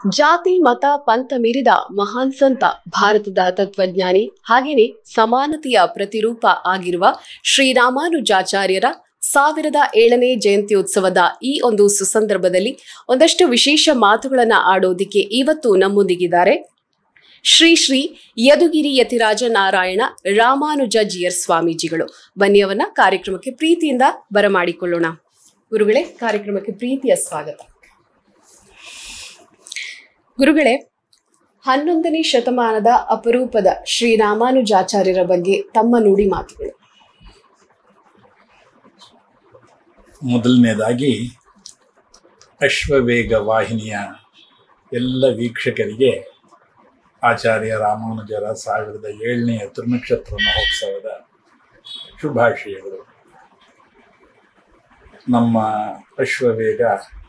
ಜಾತಿ ಮತ ಪಂಥ ಮೀರಿದ ಮಹಾನ್ ಸಂತ ಭಾರತದ ತತ್ವಜ್ಞಾನಿ ಹಾಗೇನೆ ಸಮಾನತೆಯ ಪ್ರತಿರೂಪ ಆಗಿರುವ ಶ್ರೀರಾಮಾನುಜಾಚಾರ್ಯರ ಸಾವಿರದ ಏಳನೇ ಜಯಂತ್ಯೋತ್ಸವದ ಈ ಒಂದು ಸುಸಂದರ್ಭದಲ್ಲಿ ಒಂದಷ್ಟು ವಿಶೇಷ ಮಾತುಗಳನ್ನ ಆಡೋದಿಕ್ಕೆ ಇವತ್ತು ನಮ್ಮೊಂದಿಗಿದ್ದಾರೆ ಶ್ರೀ ಶ್ರೀ ಯದುಗಿರಿ ಯತಿರಾಜ ನಾರಾಯಣ ರಾಮಾನುಜ ಜಿಯರ್ ಸ್ವಾಮೀಜಿಗಳು ಬನ್ನಿ ಅವನ್ನ ಕಾರ್ಯಕ್ರಮಕ್ಕೆ ಪ್ರೀತಿಯಿಂದ ಬರಮಾಡಿಕೊಳ್ಳೋಣ ಗುರುಗಳೇ ಕಾರ್ಯಕ್ರಮಕ್ಕೆ ಪ್ರೀತಿಯ ಸ್ವಾಗತ ಗುರುಗಳೇ ಹನ್ನೊಂದನೇ ಶತಮಾನದ ಅಪರೂಪದ ಶ್ರೀರಾಮಾನುಜಾಚಾರ್ಯರ ಬಗ್ಗೆ ತಮ್ಮ ನುಡಿ ಮಾತುಗಳು ಮೊದಲನೇದಾಗಿ ಅಶ್ವವೇಗ ವಾಹಿನಿಯ ಎಲ್ಲ ವೀಕ್ಷಕರಿಗೆ ಆಚಾರ್ಯ ರಾಮಾನುಜರ ಸಾವಿರದ ಏಳನೆಯ ತಿರುನಕ್ಷತ್ರ ಮಹೋತ್ಸವದ ಶುಭಾಶಯಗಳು ನಮ್ಮ ಅಶ್ವವೇಗ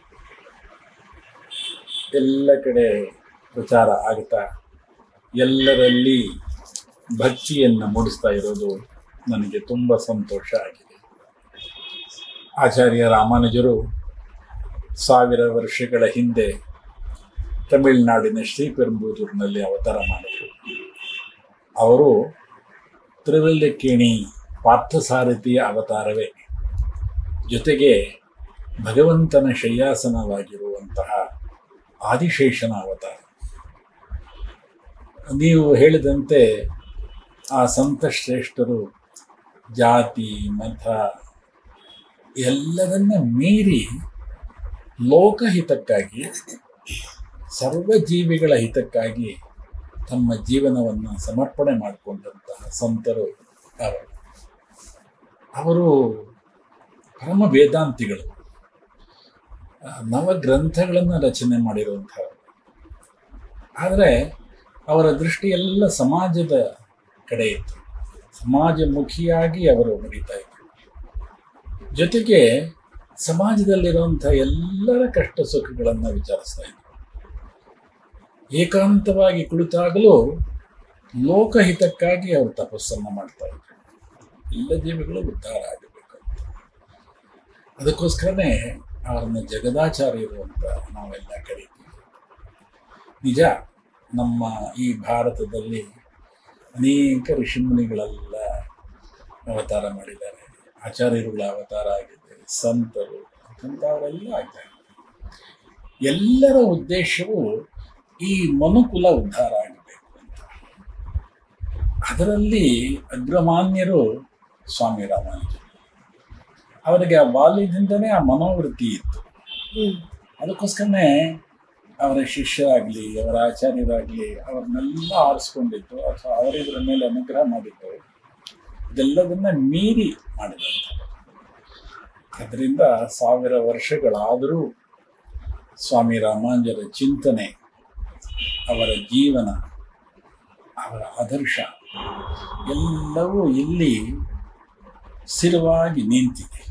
ಎಲ್ಲ ಕಡೆ ಪ್ರಚಾರ ಆಗ್ತಾ ಎಲ್ಲರಲ್ಲಿ ಭಕ್ತಿಯನ್ನು ಮೂಡಿಸ್ತಾ ಇರೋದು ನನಗೆ ತುಂಬ ಸಂತೋಷ ಆಗಿದೆ ಆಚಾರ್ಯ ರಾಮಾನುಜರು ಸಾವಿರ ವರ್ಷಗಳ ಹಿಂದೆ ತಮಿಳುನಾಡಿನ ಶ್ರೀಪೆರುಂಬೂದೂರಿನಲ್ಲಿ ಅವತಾರ ಮಾಡಿದರು ಅವರು ತಿರುವಲ್ಲಕ್ಕೇಣಿ ಪಾರ್ಥಸಾರಥಿಯ ಅವತಾರವೇ ಜೊತೆಗೆ ಭಗವಂತನ ಶಯ್ಯಾಸನವಾಗಿರುವಂತಹ ಆದಿಶೇಷನ ಅವತಾರ ನೀವು ಹೇಳಿದಂತೆ ಆ ಸಂತ ಶ್ರೇಷ್ಠರು ಜಾತಿ ಮತ ಎಲ್ಲದನ್ನ ಮೀರಿ ಲೋಕಹಿತಕ್ಕಾಗಿ ಸರ್ವ ಜೀವಿಗಳ ಹಿತಕ್ಕಾಗಿ ತಮ್ಮ ಜೀವನವನ್ನು ಸಮರ್ಪಣೆ ಮಾಡಿಕೊಂಡಂತಹ ಸಂತರು ಅವರು ಅವರು ಪರಮ ವೇದಾಂತಿಗಳು ಆ, ನವಗ್ರಂಥಗಳನ್ನು ರಚನೆ ಮಾಡಿರುವಂಥವ್ರು ಆದರೆ ಅವರ ದೃಷ್ಟಿಯೆಲ್ಲ ಸಮಾಜದ ಕಡೆ ಇತ್ತು ಸಮಾಜಮುಖಿಯಾಗಿ ಅವರು ನಡೀತಾ ಇದ್ರು ಜೊತೆಗೆ ಸಮಾಜದಲ್ಲಿರುವಂಥ ಎಲ್ಲರ ಕಷ್ಟ ಸುಖಗಳನ್ನು ವಿಚಾರಿಸ್ತಾ ಇದ್ರು ಏಕಾಂತವಾಗಿ ಕುಳಿತಾಗಲೂ ಲೋಕಹಿತಕ್ಕಾಗಿ ಅವರು ತಪಸ್ಸನ್ನು ಮಾಡ್ತಾ ಇದ್ರು ಎಲ್ಲ ಜೀವಿಗಳು ಉದ್ಧಾರ ಆಗಬೇಕು ಅಂತ ಅದಕ್ಕೋಸ್ಕರನೇ ಅವರನ್ನು ಜಗದಾಚಾರ್ಯರು ಅಂತ ನಾವೆಲ್ಲ ಕರೀತೀವಿ ನಿಜ ನಮ್ಮ ಈ ಭಾರತದಲ್ಲಿ ಅನೇಕ ಋಷಿಮುನಿಗಳೆಲ್ಲ ಅವತಾರ ಮಾಡಿದ್ದಾರೆ ಆಚಾರ್ಯರುಗಳ ಅವತಾರ ಆಗಿದೆ ಸಂತರು ಅಂತವರೆಲ್ಲ ಆಗ್ತಾರೆ ಎಲ್ಲರ ಉದ್ದೇಶವು ಈ ಮನುಕುಲ ಉದ್ಧಾರ ಆಗಬೇಕು ಅಂತ ಅದರಲ್ಲಿ ಅಗ್ರಮಾನ್ಯರು ಸ್ವಾಮಿ ರಾಮಾನುಜರು ಅವರಿಗೆ ಆ ಬಾಲ್ಯದಿಂದನೇ ಆ ಮನೋವೃತ್ತಿ ಇತ್ತು ಅದಕ್ಕೋಸ್ಕರನೇ ಅವರ ಶಿಷ್ಯರಾಗಲಿ ಅವರ ಆಚಾರ್ಯರಾಗಲಿ ಅವ್ರನ್ನೆಲ್ಲ ಆರಿಸ್ಕೊಂಡಿದ್ದು ಅಥವಾ ಅವರಿದ್ರ ಮೇಲೆ ಅನುಗ್ರಹ ಮಾಡಿದ್ದು ಇದೆಲ್ಲದನ್ನ ಮೀರಿ ಮಾಡಿದಂಥ ಅದರಿಂದ ಸಾವಿರ ವರ್ಷಗಳಾದರೂ ಸ್ವಾಮಿ ರಾಮಾಂಜರ ಚಿಂತನೆ ಅವರ ಜೀವನ ಅವರ ಆದರ್ಶ ಎಲ್ಲವೂ ಇಲ್ಲಿ ಸ್ಥಿರವಾಗಿ ನಿಂತಿದೆ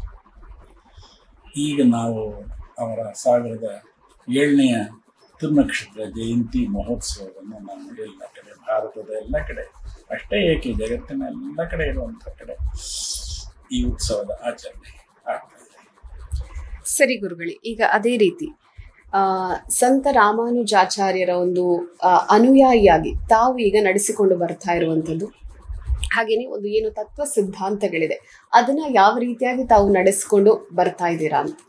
ಈಗ ನಾವು ಅವರ ಸಾವಿರದ ಏಳನೆಯ ತಿರುನಕ್ಷತ್ರ ಜಯಂತಿ ಮಹೋತ್ಸವವನ್ನು ನಾವು ಎಲ್ಲ ಕಡೆ ಭಾರತದ ಎಲ್ಲ ಕಡೆ ಅಷ್ಟೇ ಏಕೆ ಜಗತ್ತಿನ ಎಲ್ಲ ಕಡೆ ಇರುವಂಥ ಕಡೆ ಈ ಉತ್ಸವದ ಆಚರಣೆ ಆಗ್ತಾ ಇದೆ ಸರಿ ಗುರುಗಳೇ ಈಗ ಅದೇ ರೀತಿ ಆ ಸಂತ ರಾಮಾನುಜಾಚಾರ್ಯರ ಒಂದು ಆ, ಅನುಯಾಯಿಯಾಗಿ ತಾವು ಈಗ ನಡೆಸಿಕೊಂಡು ಬರ್ತಾ ಇರುವಂಥದ್ದು ಹಾಗೇನೆ ಒಂದು ಏನು ತತ್ವ ಸಿದ್ಧಾಂತಗಳಿದೆ ಅದನ್ನ ಯಾವ ರೀತಿಯಾಗಿ ತಾವು ನಡೆಸಿಕೊಂಡು ಬರ್ತಾ ಇದ್ದೀರಾ ಅಂತ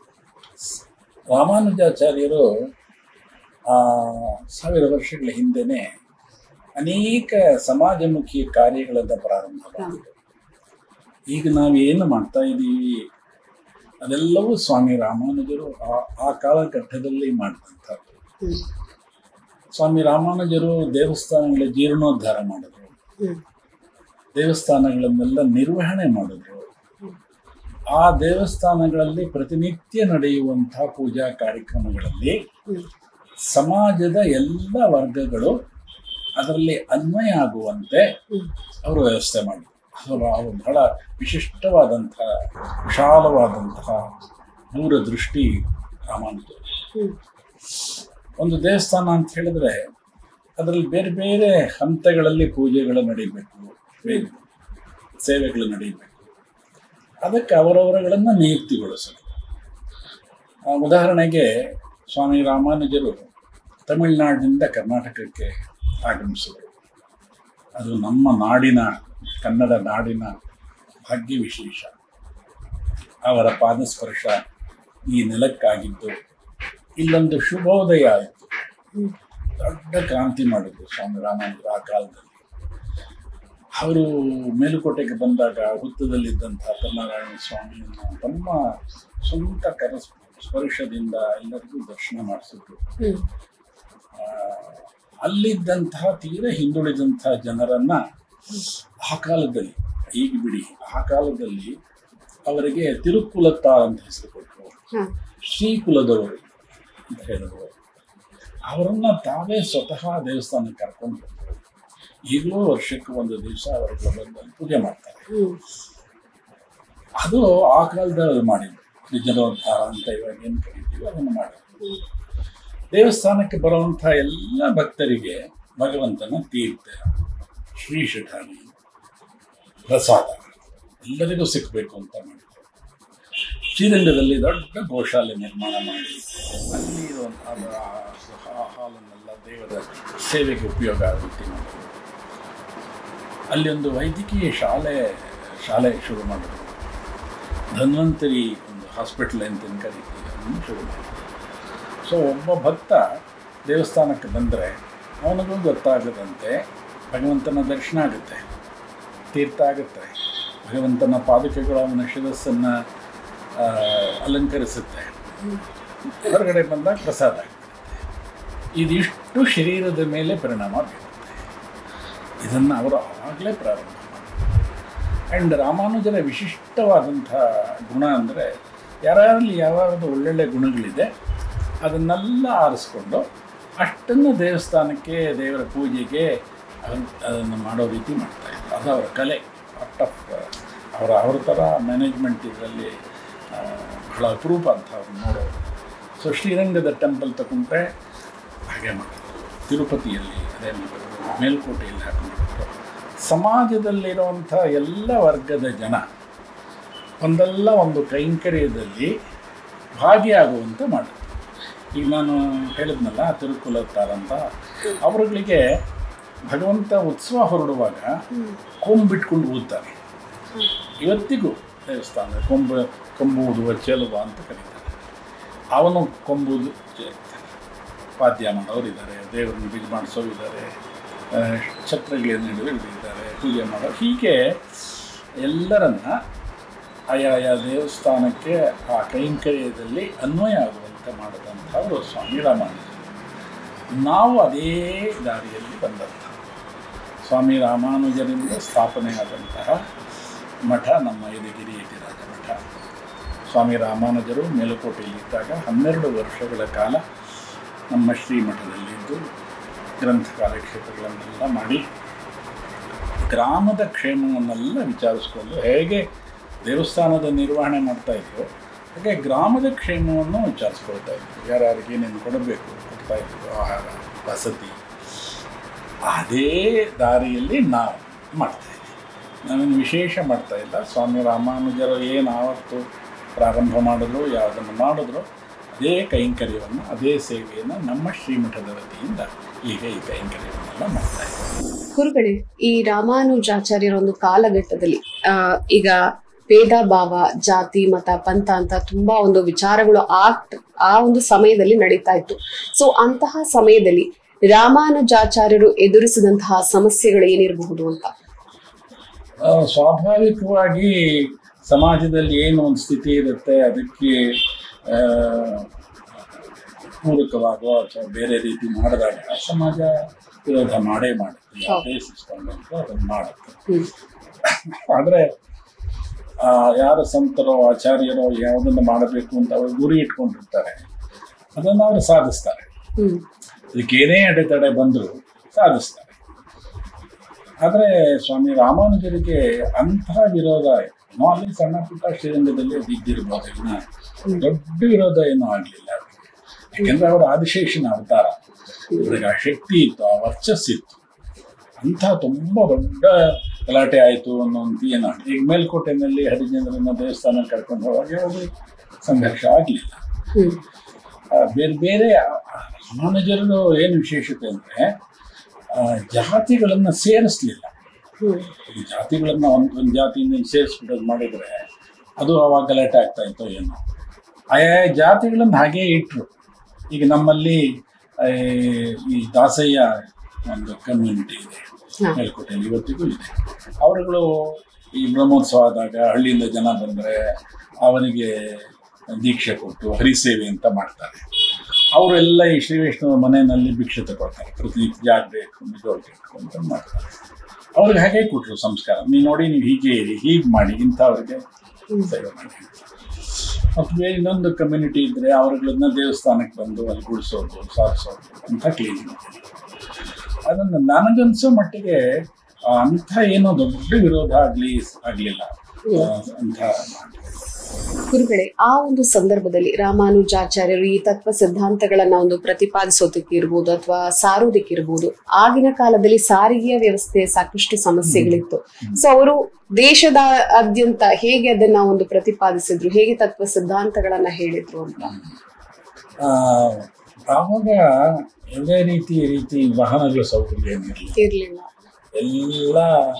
ರಾಮಾನುಜಾಚಾರ್ಯರು ಆ, ಸಾವಿರ ವರ್ಷಗಳ ಹಿಂದೆನೆ ಅನೇಕ ಸಮಾಜಮುಖಿ ಕಾರ್ಯಗಳನ್ನು ಪ್ರಾರಂಭ ಮಾಡಿದರು ಈಗ ನಾವು ಏನು ಮಾಡ್ತಾ ಇದ್ದೀವಿ ಅದೆಲ್ಲವೂ ಸ್ವಾಮಿ ರಾಮಾನುಜರು ಆ- ಆ ಕಾಲಘಟ್ಟದಲ್ಲಿ ಮಾಡಿದಂಥದ್ದು ಹ್ಮ್ ಸ್ವಾಮಿ ರಾಮಾನುಜರು ದೇವಸ್ಥಾನಗಳ ಜೀರ್ಣೋದ್ಧಾರ ಮಾಡಿದ್ರು ಹ್ಮ್ ದೇವಸ್ಥಾನಗಳನ್ನೆಲ್ಲ ನಿರ್ವಹಣೆ ಮಾಡಿದ್ರು ಆ ದೇವಸ್ಥಾನಗಳಲ್ಲಿ ಪ್ರತಿನಿತ್ಯ ನಡೆಯುವಂತಹ ಪೂಜಾ ಕಾರ್ಯಕ್ರಮಗಳಲ್ಲಿ ಹ್ಮ್ ಸಮಾಜದ ಎಲ್ಲ ವರ್ಗಗಳು ಅದರಲ್ಲಿ ಅನ್ವಯ ಆಗುವಂತೆ ಹ್ಮ್ ಅವರು ವ್ಯವಸ್ಥೆ ಮಾಡಿದ್ರು ಅವರು ಅವರು ಬಹಳ ವಿಶಿಷ್ಟವಾದಂತಹ ವಿಶಾಲವಾದಂತಹ ದೂರದೃಷ್ಟಿ ರಾಮಾನುಜರು ಹ್ಮ್ ಒಂದು ದೇವಸ್ಥಾನ ಅಂತ ಹೇಳಿದ್ರೆ ಅದರಲ್ಲಿ ಬೇರೆ ಬೇರೆ ಹಂತಗಳಲ್ಲಿ ಪೂಜೆಗಳು ನಡೀಬೇಕು ವೇ- ಸೇವೆಗಳು ನಡೀಬೇಕು ಅದಕ್ಕೆ ಅವರವರುಗಳನ್ನು ನಿಯುಕ್ತಿಗೊಳಿಸೋದು ಆ, ಉದಾಹರಣೆಗೆ ಸ್ವಾಮಿ ರಾಮಾನುಜರು ತಮಿಳುನಾಡಿನಿಂದ ಕರ್ನಾಟಕಕ್ಕೆ ಆಗಮಿಸಿದರು ಅದು ನಮ್ಮ ನಾಡಿನ ಕನ್ನಡ ನಾಡಿನ ಭಾಗ್ಯ ವಿಶೇಷ ಅವರ ಪಾದಸ್ಪರ್ಶ ಈ ನೆಲಕ್ಕಾಗಿದ್ದು ಇಲ್ಲೊಂದು ಶುಭೋದಯ ಆಯಿತು ಹ್ಮ್. ದೊಡ್ಡ ಕ್ರಾಂತಿ ಮಾಡಿದ್ರು ಸ್ವಾಮಿ ರಾಮಾನಂದರು ಆ ಕಾಲದಲ್ಲಿ ಅವರು ಮೇಲುಕೋಟೆಗೆ ಬಂದಾಗ ಹುತ್ತದಲ್ಲಿದ್ದಂತಹ ತನ್ನರಾಯಣ ಸ್ವಾಮಿಯನ್ನು ತಮ್ಮ ಸ್ವಂತ ಕರ ಸ್ಪರ್ಶದಿಂದ ಎಲ್ಲರಿಗೂ ದರ್ಶನ ಮಾಡಿಸಿದ್ರು ಹ್ಮ್ ಆ, ಅಲ್ಲಿದ್ದಂತಹ ತೀರ ಹಿಂದುಳಿದಂತಹ ಜನರನ್ನ ಆ ಕಾಲದಲ್ಲಿ ಈಗ ಬಿಡಿ ಆ ಕಾಲದಲ್ಲಿ ಅವರಿಗೆ ತಿರುಕುಲತ್ತ ಅಂತ ಹೆಸರು ಕೊಟ್ಟರು ಹಾ ಶ್ರೀಕುಲದವರು ಅಂತ ಹೇಳಿದ್ರು ಅವರನ್ನ ತಾವೇ ಸ್ವತಃ ದೇವಸ್ಥಾನಕ್ಕೆ ಕರ್ಕೊಂಡು ಬಂದರು ಈಗಲೂ ವರ್ಷಕ್ಕೆ ಒಂದು ದಿವಸ ಅವರುಗಳ ಬಂದು ಅಲ್ಲಿ ಪೂಜೆ ಮಾಡ್ತಾರೆ ಹ್ಮ್ ಅದು ಆ ಕಾಲದಲ್ಲಿ ಮಾಡಿದ್ರು ನಿಜನೋದ್ಧಾರ ಅಂತ ಇವಾಗ ಏನು ಕರಿತೀವಿ ಅದನ್ನು ಮಾಡಿದ್ರು ಹ್ಮ್ ದೇವಸ್ಥಾನಕ್ಕೆ ಬರುವಂಥ ಎಲ್ಲ ಭಕ್ತರಿಗೆ ಭಗವಂತನ ತೀರ್ಥ ಶ್ರೀ ಶಠಾನಿ ಪ್ರಸಾದ ಎಲ್ಲರಿಗೂ ಸಿಕ್ಕಬೇಕು ಅಂತ ಮಾಡಿದ್ರು ಶ್ರೀರಂಗದಲ್ಲಿ ದೊಡ್ಡ ಗೋಶಾಲೆ ನಿರ್ಮಾಣ ಮಾಡಿ ಅಲ್ಲಿ ಇರುವಂತಹ ಆ ಹಾಲನ್ನೆಲ್ಲ ದೇವರ ಸೇವೆಗೆ ಉಪಯೋಗ ಆಗುತ್ತೆ ಮಾಡಿದ್ರು ಅಲ್ಲಿ ಒಂದು ವೈದ್ಯಕೀಯ ಶಾಲೆ ಶಾಲೆ ಶುರು ಮಾಡಿದ್ರು ಧನ್ವಂತರಿ ಒಂದು ಹಾಸ್ಪಿಟಲ್ ಅಂತ ಏನ್ ಕರೀತೀವಿ ಅದನ್ನು ಶುರು ಮಾಡಿದ್ರು ಸೊ ಒಬ್ಬ ಭಕ್ತ ದೇವಸ್ಥಾನಕ್ಕೆ ಬಂದರೆ ಅವನಿಗೂ ಗೊತ್ತಾಗದಂತೆ ಭಗವಂತನ ದರ್ಶನ ಆಗುತ್ತೆ ತೀರ್ಥ ಆಗುತ್ತೆ ಭಗವಂತನ ಪಾದಕೆಗಳು ಅವನ ಶಿರಸ್ಸನ್ನು ಆ, ಅಲಂಕರಿಸುತ್ತೆ ಹೊರಗಡೆ ಬಂದಾಗ ಪ್ರಸಾದ ಆಗ್ಬಿಡುತ್ತೆ ಇದಿಷ್ಟು ಶರೀರದ ಮೇಲೆ ಪರಿಣಾಮ ಬೀರುತ್ತೆ ಇದನ್ನು ಅವರು ಆವಾಗಲೇ ಪ್ರಾರಂಭ ಮಾಡಿದ್ರು ಆ್ಯಂಡ್ ರಾಮಾನುಜರ ವಿಶಿಷ್ಟವಾದಂಥ ಗುಣ ಅಂದರೆ ಯಾರಲ್ಲಿ ಯಾವ್ಯಾವುದು ಒಳ್ಳೊಳ್ಳೆ ಗುಣಗಳಿದೆ ಅದನ್ನೆಲ್ಲ ಆರಿಸ್ಕೊಂಡು ಅಷ್ಟನ್ನು ದೇವಸ್ಥಾನಕ್ಕೆ ದೇವರ ಪೂಜೆಗೆ ಅದನ್- ಅದನ್ನು ಮಾಡೋ ರೀತಿ ಮಾಡ್ತಾಯಿದ್ರು ಅದು ಅವರ ಕಲೆ ಪಾರ್ಟ್ ಆಫ್ ಅವರ ಅವ್ರ ಥರ ಮ್ಯಾನೇಜ್ಮೆಂಟ್ ಇದರಲ್ಲಿ ಆ, ಬಹಳ ಅಪರೂಪ ಅಂತ ಅವ್ರು ನೋಡೋದು ಸೊ ಶ್ರೀರಂಗದ ಟೆಂಪಲ್ ತಗೊಂಡ್ರೆ ಹಾಗೆ ಮಾಡಿದ್ರು ತಿರುಪತಿಯಲ್ಲಿ ಅದೇ ಮಾಡಿದ್ರು ಮೇಲ್ಕೋಟೆಯಲ್ಲಿ ಹಾಗೆ ಮಾಡಿದ್ರು ಸಮಾಜದಲ್ಲಿರುವಂಥ ಎಲ್ಲ ವರ್ಗದ ಜನ ಒಂದಲ್ಲ ಒಂದು ಕೈಂಕರ್ಯದಲ್ಲಿ ಭಾಗಿಯಾಗುವಂತೆ ಮಾಡಿದ್ರು ಈಗ ನಾನು ಹೇಳಿದ್ನಲ್ಲ ತಿರುಕುಲತ್ತಾರ ಅಂತ ಅವರುಗಳಿಗೆ ಭಗವಂತ ಉತ್ಸವ ಹೊರಡುವಾಗ ಹ್ಮ್ ಕೊಂಬಿಟ್ಕೊಂಡು ಓದ್ತಾರೆ ಇವತ್ತಿಗೂ ದೇವಸ್ಥಾನ ಕೊಂಬು ಕೊಂಬು ಊದುವ ಚೆಲುವ ಅಂತ ಕರೀತಾರೆ ಅವನು ಕೊಂಬುದು ಇರ್ತಾರೆ ವಾದ್ಯ ಮಾಡೋರು ಇದ್ದಾರೆ ದೇವರನ್ನು ಬಿಜ್ ಮಾಡಿಸೋರು ಇದ್ದಾರೆ ಆ, ಛತ್ರಗಳನ್ನು ಹಿಡಿದು ಇದ್ದಾರೆ ಪೂಜೆ ಮಾಡೋರು ಹೀಗೆ ಎಲ್ಲರನ್ನ ಆಯಾಯ ದೇವಸ್ಥಾನಕ್ಕೆ ಆ ಕೈಂಕರ್ಯದಲ್ಲಿ ಅನ್ವಯ ಆಗುವಂತೆ ಮಾಡಿದಂಥವರು ಸ್ವಾಮಿ ರಾಮಾನುಜರು ನಾವು ಅದೇ ದಾರಿಯಲ್ಲಿ ಬಂದಂಥ ಸ್ವಾಮಿ ರಾಮಾನುಜರಿಂದ ಸ್ಥಾಪನೆಯಾದಂತಹ ಮಠ ನಮ್ಮ ಯದಗಿರಿ ಯತಿರಾಜ ಮಠ ಸ್ವಾಮಿ ರಾಮಾನುಜರು ಮೇಲುಕೋಟೆಯಲ್ಲಿದ್ದಾಗ ಹನ್ನೆರಡು ವರ್ಷಗಳ ಕಾಲ ನಮ್ಮ ಶ್ರೀಮಠದಲ್ಲಿದ್ದು ಗ್ರಂಥ ಕಾಲಕ್ಷೇತ್ರಗಳನ್ನೆಲ್ಲ ಮಾಡಿ ಗ್ರಾಮದ ಕ್ಷೇಮವನ್ನೆಲ್ಲ ವಿಚಾರಿಸ್ಕೊಂಡು ಹೇಗೆ ದೇವಸ್ಥಾನದ ನಿರ್ವಹಣೆ ಮಾಡ್ತಾ ಇದ್ರು ಹಾಗೆ ಗ್ರಾಮದ ಕ್ಷೇಮವನ್ನು ವಿಚಾರಿಸ್ಕೊಳ್ತಾ ಇದ್ರು ಯಾರ್ಯಾರಿಗೆ ಏನೇನು ಕೊಡಬೇಕು ಕೊಡ್ತಾ ಇದ್ರು ಆಹಾರ ವಸತಿ ಅದೇ ದಾರಿಯಲ್ಲಿ ನಾವು ಮಾಡ್ತಾ ಇದ್ದೀವಿ ನಾವೇನು ವಿಶೇಷ ಮಾಡ್ತಾ ಇಲ್ಲ ಸ್ವಾಮಿ ರಾಮಾನುಜರು ಏನು ಆವತ್ತು ಪ್ರಾರಂಭ ಮಾಡಿದ್ರು ಯಾವುದನ್ನು ಮಾಡಿದ್ರು ಅದೇ ಕೈಂಕರ್ಯವನ್ನು ಅದೇ ಸೇವೆಯನ್ನು ನಮ್ಮ ಶ್ರೀಮಠದ ವತಿಯಿಂದ ಈಗ ಈ ಕೈಂಕರ್ಯವನ್ನೆಲ್ಲ ಮಾಡ್ತಾ ಇದ್ದೀವಿ ಗುರುಗಳೇ ಈ ರಾಮಾನುಜಾಚಾರ್ಯರ ಒಂದು ಕಾಲಘಟ್ಟದಲ್ಲಿ ಆ ಈಗ ಭೇದ ಭಾವ ಜಾತಿ ಮತ ಪಂಥ ಅಂತ ತುಂಬಾ ಒಂದು ವಿಚಾರಗಳು ಆ ಆ ಒಂದು ಸಮಯದಲ್ಲಿ ನಡೀತಾ ಇತ್ತು ಸೊ ಅಂತಹ ಸಮಯದಲ್ಲಿ ರಾಮಾನುಜಾಚಾರ್ಯರು ಎದುರಿಸಿದಂತಹ ಸಮಸ್ಯೆಗಳು ಏನಿರಬಹುದು ಅಂತ ಆ, ಸ್ವಾಭಾವಿಕವಾಗಿ ಸಮಾಜದಲ್ಲಿ ಏನು ಒಂದು ಸ್ಥಿತಿ ಇರುತ್ತೆ ಅದಕ್ಕೆ ಆ, ಪೂರಕವಾಗೋ ಅಥವಾ ಬೇರೆ ರೀತಿ ಮಾಡಿದಾಗ ಸಮಾಜ ವಿರೋಧ ಮಾಡೇ ಮಾಡುತ್ತೆ ಯಾವುದೇ ಸಿಸ್ಟಮ್ ಅಂತ ಅದನ್ನು ಮಾಡುತ್ತೆ ಹ್ಮ್ ಆದರೆ ಯಾರು ಸಂತರೋ ಆಚಾರ್ಯರೋ ಯಾವುದನ್ನು ಮಾಡಬೇಕು ಅಂತ ಅವರು ಗುರಿ ಇಟ್ಕೊಂಡಿರ್ತಾರೆ ಅದನ್ನು ಅವರು ಸಾಧಿಸ್ತಾರೆ ಹ್ಮ್ ಅದಕ್ಕೆ ಏನೇ ಅಡೆತಡೆ ಬಂದರೂ ಸಾಧಿಸ್ತಾರೆ ಆದರೆ ಸ್ವಾಮಿ ರಾಮಾನುಜರಿಗೆ ಅಂತಹ ವಿರೋಧ ಏನೋ ಅಲ್ಲಿ ಸಣ್ಣ ಪುಟ್ಟ ಶ್ರೀರಂಗದಲ್ಲಿ ಅದು ಇದ್ದಿರ್ಬೋದು ಇನ್ನ ದೊಡ್ಡ ವಿರೋಧ ಏನೂ ಆಗಲಿಲ್ಲ ಯಾಕೆಂದ್ರೆ ಅವರ ಆದಿಶೇಷನ ಅವತಾರ ಇವರಿಗೆ ಆ ಶಕ್ತಿ ಇತ್ತು ಆ ವರ್ಚಸ್ಸಿತ್ತು ಅಂಥ ತುಂಬ ದೊಡ್ಡ ಗಲಾಟೆ ಆಯಿತು ಅನ್ನೋಂಥ ಏನು ಈಗ ಮೇಲ್ಕೋಟೆನಲ್ಲಿ ಹರಿಜೇಂದ್ರನ ದೇವಸ್ಥಾನ ಕರ್ಕೊಂಡು ಹೋಗುವಾಗ ಯಾವುದೇ ಸಂಘರ್ಷ ಆಗಲಿಲ್ಲ ಹ್ಮ್ ಆ, ಬೇರೆ ಬೇರೆ ರಾಮಾನುಜರದು ಏನು ವಿಶೇಷತೆ ಅಂದರೆ ಜಾತಿಗಳನ್ನು ಸೇರಿಸ್ಲಿಲ್ಲ ಹ್ಮ್ ಈ ಜಾತಿಗಳನ್ನ ಒಂದು ಒಂದು ಜಾತಿಯಿಂದ ಸೇರಿಸ್ಬಿಡೋದು ಮಾಡಿದರೆ ಅದು ಅವಾಗ ಗಲಾಟೆ ಆಗ್ತಾ ಇತ್ತು ಏನೋ ಆಯಾ ಜಾತಿಗಳನ್ನು ಹಾಗೇ ಇಟ್ಟರು ಈಗ ನಮ್ಮಲ್ಲಿ ಆ, ಈ ದಾಸಯ್ಯ ಒಂದು ಕಮ್ಯುನಿಟಿ ಇದೆ ಹಾ. ಮೇಲ್ಕೋಟೆಯಲ್ಲಿ ಇವತ್ತಿಗೂ ಇದೆ ಅವರುಗಳು ಈ ಬ್ರಹ್ಮೋತ್ಸವ ಆದಾಗ ಹಳ್ಳಿಯಿಂದ ಜನ ಬಂದರೆ ಅವನಿಗೆ ದೀಕ್ಷೆ ಕೊಟ್ಟು ಹರಿಸೇವೆ ಅಂತ ಮಾಡ್ತಾರೆ ಅವರೆಲ್ಲ ಈ ಶ್ರೀ ವೈಷ್ಣವ ಮನೆಯಲ್ಲಿ ಭಿಕ್ಷೆ ತಗೊಳ್ತಾರೆ ಪ್ರತಿ ಜಾಗಡೆ ಇಟ್ಕೊಂಡು ಜೋಳಿಗೆ ಇಟ್ಕೊಂಡು ಮಾಡ್ತಾರೆ ಅವ್ರಿಗೆ ಹಾಗೆ ಕೊಟ್ಟರು ಸಂಸ್ಕಾರ ನೀವು ನೋಡಿ ನೀವು ಹೀಗೆ ಇರಿ ಹೀಗೆ ಮಾಡಿ ಇಂಥವ್ರಿಗೆ ಹ್ಮ್. ಸೇವೆ ಮಾಡಿ ಮತ್ತು ಬೇರೆ ಇನ್ನೊಂದು ಕಮ್ಯುನಿಟಿ ಇದ್ದರೆ ಅವ್ರುಗಳನ್ನ ದೇವಸ್ಥಾನಕ್ಕೆ ಬಂದು ಅಲ್ಲಿ ಗುಡಿಸೋದು ಸಾರಿಸೋದು ಅಂತ ಕ್ಲೀನಿಂಗ್ ಅದನ್ನು ನನಗನ್ಸೋ ಮಟ್ಟಿಗೆ ಆ, ಅಂಥ ಏನೋ ದೊಡ್ಡ ವಿರೋಧ ಆಗಲಿ ಆಗಲಿಲ್ಲ ಅಂತ ಗುರುಗಳೇ ಆ ಒಂದು ಸಂದರ್ಭದಲ್ಲಿ ರಾಮಾನುಜಾಚಾರ್ಯರು ಈ ತತ್ವ ಸಿದ್ಧಾಂತಗಳನ್ನ ಒಂದು ಪ್ರತಿಪಾದಿಸೋದಕ್ಕೆ ಇರ್ಬೋದು ಅಥವಾ ಸಾರೋದಕ್ಕೆ ಇರ್ಬೋದು ಆಗಿನ ಕಾಲದಲ್ಲಿ ಸಾರಿಗೆಯ ವ್ಯವಸ್ಥೆ ಸಾಕಷ್ಟು ಸಮಸ್ಯೆಗಳಿತ್ತು ಸೊ ಅವರು ದೇಶದ ಆದ್ಯಂತ ಹೇಗೆ ಅದನ್ನ ಒಂದು ಪ್ರತಿಪಾದಿಸಿದ್ರು ಹೇಗೆ ತತ್ವ ಸಿದ್ಧಾಂತಗಳನ್ನ ಹೇಳಿದ್ರು ಅಂತ ಆ, ಆವಾಗ ಯಾವುದೇ ರೀತಿ ರೀತಿ ವಾಹನಗಳ ಸೌಕರ್ಯ ಏನಿರಲಿಲ್ಲ ಇರ್ಲಿಲ್ಲ ಎಲ್ಲ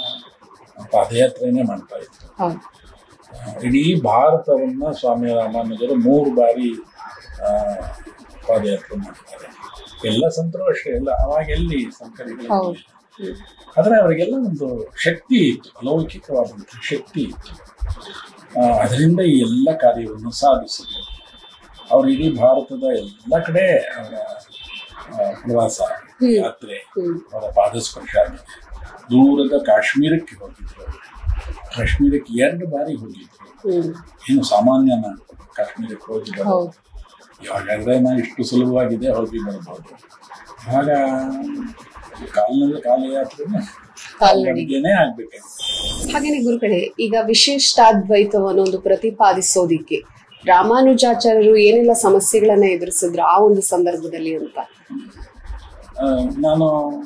ಪಾದಯಾತ್ರೆನೇ ಮಾಡ್ತಾ ಇತ್ತು ಹೌದು ಇಡೀ ಭಾರತವನ್ನು ಸ್ವಾಮಿ ರಾಮಾನುಜರು ಮೂರು ಬಾರಿ ಆ, ಪಾದಯಾತ್ರೆ ಮಾಡ್ತಾರೆ ಎಲ್ಲ ಸಂತರು ಅಷ್ಟೇ ಎಲ್ಲ ಅವಾಗ ಎಲ್ಲಿ ಸಂಕರಿಗಳು ಹೌದು. ಇರ್ಲಿಲ್ಲ. ಆದರೆ ಅವರಿಗೆಲ್ಲ ಒಂದು ಶಕ್ತಿ ಇತ್ತು ಅಲೌಕಿಕವಾದಂಥ ಶಕ್ತಿ ಇತ್ತು ಆ, ಅದರಿಂದ ಈ ಎಲ್ಲ ಕಾರ್ಯವನ್ನು ಸಾಧಿಸಿದರು ಅವರು ಇಡೀ ಭಾರತದ ಎಲ್ಲ ಕಡೆ ಅವರ ಆ, ಪ್ರವಾಸ ಹ್ಮ್. ಯಾತ್ರೆ ಹ್ಮ್ ಅವರ ಪಾದಸ್ಪರ್ಶ ಆಗಿದೆ ದೂರದ ಕಾಶ್ಮೀರಕ್ಕೆ ಹೋಗಿದ್ರು ಕಾಶ್ಮೀರಕ್ಕೆ ಎರಡು ಬಾರಿ ಹೋಗಿದ್ರು ಹ್ಮ್ ಏನು ಸಾಮಾನ್ಯನ ಕಾಶ್ಮೀರಕ್ಕೆ ಹೋಗಿ ಬರೋದು ಹೌದು ಇವಾಗಾದ್ರೆ ನಾ ಇಷ್ಟು ಸುಲಭವಾಗಿದೆ ಹೋಗಿ ಬರ್ಬೋದು ಆಗ ಕಾಲಿನಲ್ಲಿ ಕಾಲ ಯಾತ್ರೆನೇ ಕಾಲ್ನಡಿಗೆ. ಕಾಲ್ನಡಿಗೆನೇ ಆಗ್ಬೇಕಾಗಿತ್ತು ಹಾಗೇನೆ ಗುರುಗಳೇ ಈಗ ವಿಶಿಷ್ಟಾದ್ವೈತವನ್ನು ಒಂದು ಪ್ರತಿಪಾದಿಸೋದಿಕ್ಕೆ ರಾಮಾನುಜಾಚಾರ್ಯರು ಏನೆಲ್ಲ ಸಮಸ್ಯೆಗಳನ್ನ ಎದುರಿಸಿದ್ರು ಆ ಒಂದು ಸಂದರ್ಭದಲ್ಲಿ ಅಂತ ಆ, ನಾನು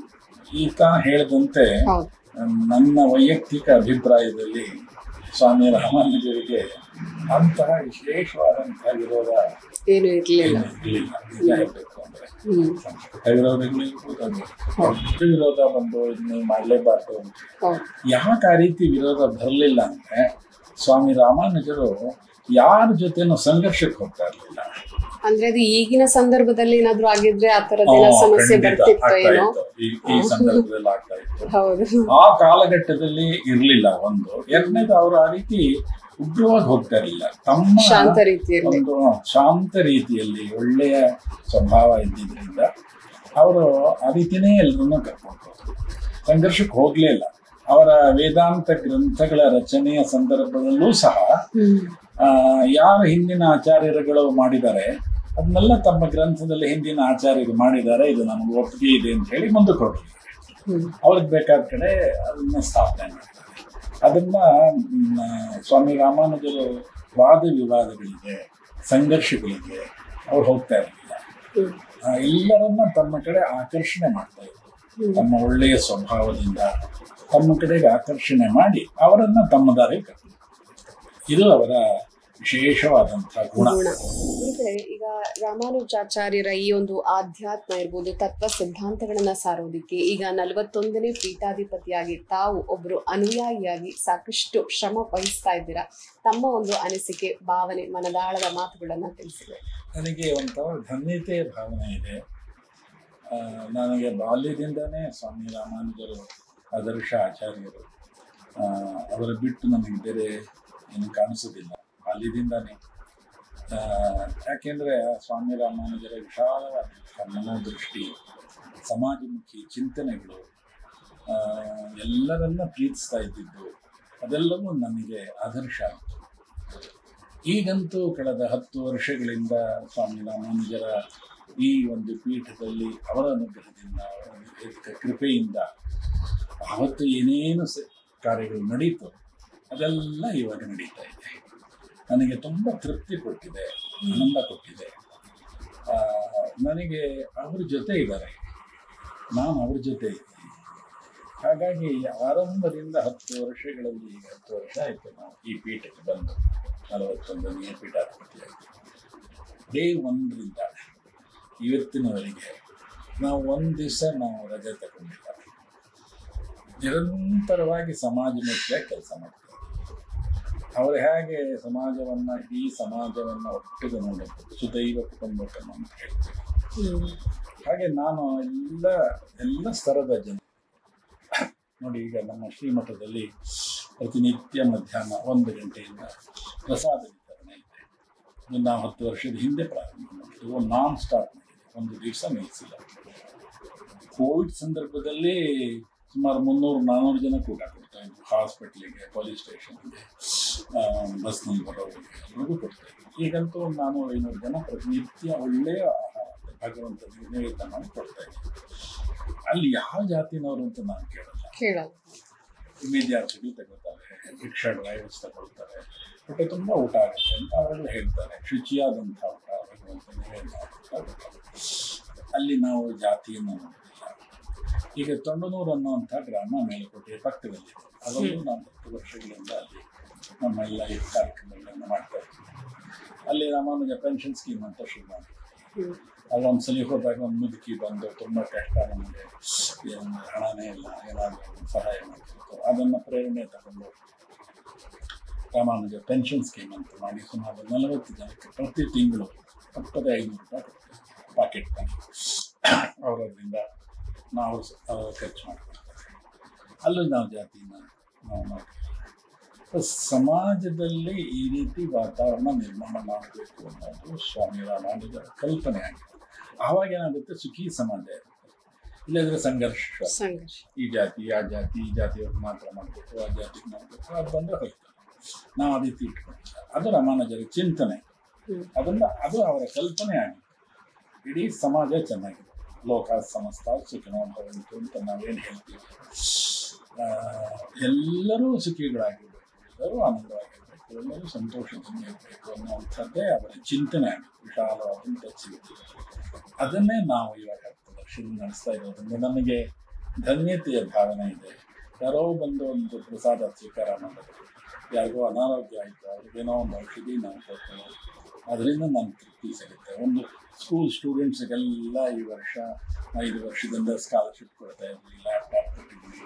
ಈ ತಾನು ಹೇಳಿದಂತೆ ಹೌದು ನನ್ನ ವೈಯಕ್ತಿಕ ಅಭಿಪ್ರಾಯದಲ್ಲಿ ಸ್ವಾಮಿ ರಾಮಾನುಜರಿಗೆ ಅಂತಹ ವಿಶೇಷವಾದಂತಹ ವಿರೋಧ ಏನು ಇರ್ಲಿಲ್ಲ ಇರಲಿಲ್ಲ ನಿಜ ಹೇಳಬೇಕು ಅಂದರೆ ಹ್ಮ್ ಸಂಸ್ಕೃತ ವಿರೋಧಗಳು ಇರ್ಬೋದು ಅದು ದೊಡ್ಡ ವಿರೋಧ ಬಂದು ಇದನ್ನ ಮಾಡಲೇಬಾರ್ದು ಅಂತ ಹೌದು ಯಾಕೆ ಆ ರೀತಿ ವಿರೋಧ ಬರಲಿಲ್ಲ ಅಂದರೆ ಸ್ವಾಮಿ ರಾಮಾನುಜರು ಯಾರ ಜೊತೆನೂ ಸಂಘರ್ಷಕ್ಕೆ ಹೋಗ್ತಾ ಇರಲಿಲ್ಲ ಅಂದ್ರೆ ಅದು ಈಗಿನ ಸಂದರ್ಭದಲ್ಲಿ ಏನಾದ್ರು ಆಗಿದ್ರೆ ಆ ತರದೆಲ್ಲ ಸಮಸ್ಯೆ ಬರ್ತಿತ್ತೋ ಏನೋ ಈ ಈ ಸಂದರ್ಭದಲ್ಲಿ ಆಗ್ತಾ ಇತ್ತು ಹೌದು ಆ ಕಾಲಘಟ್ಟದಲ್ಲಿ ಇರಲಿಲ್ಲ ಒಂದು ಎರಡನೇದು ಅವರು ಆ ರೀತಿ ಉಗ್ರವಾಗಿ ಹೋಗ್ತಾ ಇರಲಿಲ್ಲ ತಮ್ಮ ಶಾಂತ ರೀತಿಯಲ್ಲಿ ಒಂದು ಶಾಂತ ರೀತಿಯಲ್ಲಿ ಒಳ್ಳೆಯ ಸ್ವಭಾವ ಇದ್ದಿದ್ರಿಂದ ಅವರು ಆ ರೀತಿನೇ ಎಲ್ಲರನ್ನೂ ಕರ್ಕೊಂಡು ಹೋದ್ರು ಸಂಘರ್ಷಕ್ಕೆ ಹೋಗಲೇ ಇಲ್ಲ ಅವರ ವೇದಾಂತ ಗ್ರಂಥಗಳ ರಚನೆಯ ಸಂದರ್ಭದಲ್ಲೂ ಸಹ ಹ್ಮ್ ಆ, ಯಾರು ಹಿಂದಿನ ಆಚಾರ್ಯರುಗಳು ಮಾಡಿದ್ದಾರೆ ಅದನ್ನೆಲ್ಲ ತಮ್ಮ ಗ್ರಂಥದಲ್ಲಿ ಹಿಂದಿನ ಆಚಾರ್ಯರು ಮಾಡಿದ್ದಾರೆ ಇದು ನಮಗೆ ಒಪ್ಪಿಗೆ ಇದೆ ಅಂತ ಹೇಳಿ ಮುಂದಕ್ಕೆ ಹೋಗಿದ್ದಾರೆ ಹ್ಮ್ ಅವ್ರಿಗೆ ಬೇಕಾದ ಕಡೆ ಅದನ್ನ ಸ್ಥಾಪನೆ ಮಾಡ್ತಾರೆ ಅದನ್ನ ಮ್, ಸ್ವಾಮಿ ರಾಮಾನುಜರು ವಾದ ವಿವಾದಗಳಿಗೆ ಸಂಘರ್ಷಗಳಿಗೆ ಅವ್ರು ಹೋಗ್ತಾ ಇರಲಿಲ್ಲ ಹ್ಮ್ ಆ, ಎಲ್ಲರನ್ನ ತಮ್ಮ ಕಡೆ ಆಕರ್ಷಣೆ ಮಾಡ್ತಾ ಇದ್ರು ಹ್ಮ್. ತಮ್ಮ ಒಳ್ಳೆಯ ಸ್ವಭಾವದಿಂದ ತಮ್ಮ ಕಡೆಗೆ ಆಕರ್ಷಣೆ ಮಾಡಿ ಅವರನ್ನ ತಮ್ಮ ದಾರಿಗೆ ಕರ್ಕೊಂಡು ಇದು ಅವರ ವಿಶೇಷವಾದಂತಹ ಗುಣ ಗುಣ ಗುರುಗಳೇ, ಈಗ ರಾಮಾನುಜಾಚಾರ್ಯರ ಈ ಒಂದು ಆಧ್ಯಾತ್ಮ ಇರ್ಬೋದು ತತ್ವ ಸಿದ್ಧಾಂತಗಳನ್ನ ಸಾರೋದಿಕ್ಕೆ ಈಗ ನಲವತ್ತೊಂದನೇ ಪೀಠಾಧಿಪತಿಯಾಗಿ ತಾವು ಒಬ್ರು ಅನುಯಾಯಿಯಾಗಿ ಸಾಕಷ್ಟು ಶ್ರಮ ವಹಿಸ್ತಾ ಇದ್ದೀರಾ ತಮ್ಮ ಒಂದು ಅನಿಸಿಕೆ ಭಾವನೆ ಮನದಾಳದ ಮಾತುಗಳನ್ನ ತಿಳಿಸಿದೆ ನನಗೆ ಒಂಥರ ಧನ್ಯತೆ ಭಾವನೆ ಇದೆ ಆ, ನನಗೆ ಬಾಲ್ಯದಿಂದನೇ ಸ್ವಾಮಿ ರಾಮಾನುಜರು ಆದರ್ಶ ಆಚಾರ್ಯರು ಆ, ಅವರ ಬಿಟ್ಟು ನನಗೆ ಬೇರೆ ಏನು ಕಾಣಿಸೋದಿಲ್ಲ ಬಾಲ್ಯದಿಂದನೇ ಆ, ಯಾಕೆಂದರೆ ಸ್ವಾಮಿ ರಾಮಾನುಜರ ವಿಶಾಲವಾದಂಥ ಮನೋದೃಷ್ಟಿ ಸಮಾಜಮುಖಿ ಚಿಂತನೆಗಳು ಆ, ಎಲ್ಲರನ್ನ ಪ್ರೀತಿಸ್ತಾ ಇದ್ದಿದ್ದು ಅದೆಲ್ಲವೂ ನನಗೆ ಆದರ್ಶ ಆಯಿತು ಈಗಂತೂ ಕಳೆದ ಹತ್ತು ವರ್ಷಗಳಿಂದ ಸ್ವಾಮಿ ರಾಮಾನುಜರ ಈ ಒಂದು ಪೀಠದಲ್ಲಿ ಅವರ ಅನುಗ್ರಹದಿಂದ ಅವರ ನಿರ್ಭೇದಿಕ ಕೃಪೆಯಿಂದ ಆವತ್ತು ಏನೇನು ಸ ಕಾರ್ಯಗಳು ನಡೀತು ಅದೆಲ್ಲ ಇವಾಗ ನಡೀತಾ ಇದೆ ನನಗೆ ತುಂಬ ತೃಪ್ತಿ ಕೊಟ್ಟಿದೆ ಆನಂದ ಕೊಟ್ಟಿದೆ ಆ, ನನಗೆ ಅವ್ರ ಜೊತೆ ಇದ್ದಾರೆ ನಾನು ಅವ್ರ ಜೊತೆ ಇದ್ದೀನಿ ಹಾಗಾಗಿ ಆರಂಭದಿಂದ ಹತ್ತು ವರ್ಷಗಳಲ್ಲಿ ಈಗ ಹತ್ತು ವರ್ಷ ಆಯಿತು ನಾವು ಈ ಪೀಠಕ್ಕೆ ಬಂದು ನಲವತ್ತೊಂದನೆಯ ಪೀಠಾಧಿಪತಿಯಾಗಿ ಡೇ ಒಂದರಿಂದ ಇವತ್ತಿನವರೆಗೆ ನಾವು ಒಂದು ದಿವಸ ನಾವು ರಜೆ ತಗೊಂಡಿಲ್ಲ ನಿರಂತರವಾಗಿ ಸಮಾಜಮುಖಿಯ ಕೆಲಸ ಮಾಡ್ತಾರೆ ಅವರು ಹೇಗೆ ಸಮಾಜವನ್ನ ಈ ಸಮಾಜವನ್ನ ಒಟ್ಟಿಗೆ ನೋಡಬೇಕು ಸುದೈವ ಕುಟುಂಬಕಂ ಅಂತ ಹೇಳ್ತಾರೆ ಹಾಗೆ ನಾನು ಎಲ್ಲ ಎಲ್ಲ ಸ್ತರದ ಜನ ನೋಡಿ ಈಗ ನಮ್ಮ ಶ್ರೀಮಠದಲ್ಲಿ ಪ್ರತಿನಿತ್ಯ ಮಧ್ಯಾಹ್ನ ಒಂದು ಗಂಟೆಯಿಂದ ಪ್ರಸಾದ ವಿತರಣೆ ಇದೆ ಇದು ನಾವು ಹತ್ತು ವರ್ಷದ ಹಿಂದೆ ಪ್ರಾರಂಭ ಮಾಡಿದ್ದು ನಾನ್ ಸ್ಟಾಪ್ ಮಾಡಿದೆ ಒಂದು ದಿವಸ ನಿಲ್ಲಿಸಿಲ್ಲ ಕೋವಿಡ್ ಸಂದರ್ಭದಲ್ಲಿ ಸುಮಾರು ಮುನ್ನೂರು ನಾನ್ನೂರು ಜನ ಊಟ ಕೊಡ್ತಾ ಇದ್ರು ಹಾಸ್ಪಿಟ್ಲಿಗೆ ಪೊಲೀಸ್ ಸ್ಟೇಷನ್ಗೆ ಬಸ್ನಲ್ಲಿ ಬರೋರಿಗೆ ಎಲ್ರಿಗೂ ಕೊಡ್ತಾ ಇದ್ರು ಈಗಂತೂ ಒಂದು ನಾನ್ನೂರು ಐನೂರು ಜನ ಪ್ರತಿನಿತ್ಯ ಒಳ್ಳೆಯ ಆಹಾರ ಭಗವಂತನಿಗೆ ನಿವೇದನ ಮಾಡಿ ಕೊಡ್ತಾ ಇದ್ರು ಅಲ್ಲಿ ಯಾವ ಜಾತಿನವರು ಅಂತ ನಾನು ಕೇಳಲ್ಲ ಕೇಳಲ್ಲ ವಿದ್ಯಾರ್ಥಿಗಳು ತಗೊಳ್ತಾರೆ ರಿಕ್ಷಾ ಡ್ರೈವರ್ಸ್ ತಗೊಳ್ತಾರೆ ಹೊಟ್ಟೆ ತುಂಬ ಊಟ ಆಗುತ್ತೆ ಅಂತ ಅವರೆಲ್ಲ ಹೇಳ್ತಾರೆ ಶುಚಿಯಾದಂಥ ಊಟ ಭಗವಂತ ನಿವೇದನ ಆಗುತ್ತೆ. ಅಲ್ಲಿ ನಾವು ಜಾತಿಯನ್ನು ನೋಡೋದಿಲ್ಲ ಈಗ ತೊಂಡನೂರು ಅನ್ನುವಂಥ ಗ್ರಾಮ ಮೇಲುಕೋಟೆ ಪಕ್ಕದಲ್ಲಿದೆ ಅದೊಂದು ನಾನು ಹತ್ತು ವರ್ಷಗಳಿಂದ ಅಲ್ಲಿ ನಮ್ಮೆಲ್ಲ ಈ ಕಾರ್ಯಕ್ರಮಗಳನ್ನು ಮಾಡ್ತಾ ಇರ್ತೀವಿ ಅಲ್ಲಿ ರಾಮಾನುಜ ಪೆನ್ಷನ್ ಸ್ಕೀಮ್ ಅಂತ ಶುರು ಮಾಡಿದ್ವಿ ಅಲ್ಲೊಂದ್ಸಲಿ ಹೋದಾಗ ಒಂದು ಮುದುಕಿ ಬಂದು ತುಂಬ ಕಷ್ಟ ನಮಗೆ ಏನು ಹಣನೇ ಇಲ್ಲ ಏನಾದರೂ ಸಹಾಯ ಮಾಡಬೇಕು ಅದನ್ನು ಪ್ರೇರಣೆ ತಗೊಂಡು ರಾಮಾನುಜ ಪೆನ್ಷನ್ ಸ್ಕೀಮ್ ಅಂತ ಮಾಡಿ ಸುಮಾರು ನಲವತ್ತು ಜನಕ್ಕೆ ಪ್ರತಿ ತಿಂಗಳು ಹತ್ತದ ಐನೂರು ರೂಪಾಯಿ ಕೊಡ್ತೀವಿ ಪಾಕೆಟ್ ಮನಿ ಅವರದ್ರಿಂದ ನಾವು ಸ- ಅವ್ರು ಖರ್ಚು ಮಾಡ್ಕೊಳ್ತಾರೆ ಅಲ್ಲೂ ನಾವು ಜಾತಿನ ನಾವು ಮಾಡ್ತೀವಿ ಸೊ ಸಮಾಜದಲ್ಲಿ ಈ ರೀತಿ ವಾತಾವರಣ ನಿರ್ಮಾಣ ಮಾಡಬೇಕು ಅನ್ನೋದು ಸ್ವಾಮಿ ರಾಮಾನುಜರ ಕಲ್ಪನೆ ಆಗಿದೆ ಆವಾಗ ಏನಾಗುತ್ತೆ ಸುಖಿ ಸಮಾಜ ಇರುತ್ತೆ ಇಲ್ಲದ್ರೆ ಸಂಘರ್ಷ ಸಂಘರ್ಷ ಈ ಜಾತಿ ಆ ಜಾತಿ ಈ ಜಾತಿಯವ್ರಿಗೆ ಮಾತ್ರ ಮಾಡಬೇಕು ಆ ಜಾತಿಗೆ ಮಾಡಬೇಕು ಅದು ಬಂದರೆ ಹೋಗ್ತದೆ ನಾವು ಆ ರೀತಿ ಇಟ್ಕೊಂಡಿಲ್ಲ ಅದು ರಾಮಾನುಜರ ಚಿಂತನೆ ಹ್ಮ್. ಅದನ್ನ ಅದು ಅವರ ಕಲ್ಪನೆ ಆಗಿದೆ ಇಡೀ ಸಮಾಜ ಚೆನ್ನಾಗಿದೆ ಲೋಕ ಸಮಸ್ತ ಸುಖಿನೋ ಭವಂತು ಅಂತ ನಾವೇನು ಹೇಳ್ತೀವಿ ಆ, ಎಲ್ಲರೂ ಸುಖಿಗಳಾಗಿರ್ಬೇಕು ಎಲ್ಲರೂ ಆನಂದವಾಗಿರ್ಬೇಕು ಎಲ್ಲರೂ ಸಂತೋಷದಿಂದ ಇರಬೇಕು ಅನ್ನುವಂಥದ್ದೇ ಅವರ ಚಿಂತನೆ ಆಗಿದೆ ವಿಶಾಲವಾದಂಥ ಚಿಂತನೆ ಅದನ್ನೇ ನಾವು ಇವಾಗ ಪ್ರದರ್ಶನ ನಡೆಸ್ತಾ ಇರೋದ್ರಿಂದ ನಮಗೆ ಧನ್ಯತೆಯ ಭಾವನೆ ಇದೆ ಯಾರೋ ಬಂದು ಒಂದು ಪ್ರಸಾದ ಸ್ವೀಕಾರ ಮಾಡೋದು ಯಾರಿಗೋ ಅನಾರೋಗ್ಯ ಆಯಿತು ಅವ್ರಿಗೇನೋ ಒಂದು ಔಷಧಿ ನಾವು ಕೊಡ್ತೇವೆ ಅದರಿಂದ ನಮ್ಗೆ ತೃಪ್ತಿ ಸಿಗುತ್ತೆ ಒಂದು ಸ್ಕೂಲ್ ಸ್ಟೂಡೆಂಟ್ಸ್ಗೆಲ್ಲ ಈ ವರ್ಷ ಐದು ವರ್ಷದಿಂದ ಸ್ಕಾಲರ್ಶಿಪ್ ಕೊಡ್ತಾ ಇದ್ವಿ ಲ್ಯಾಪ್ಟಾಪ್ ಕೊಟ್ಟಿದ್ವಿ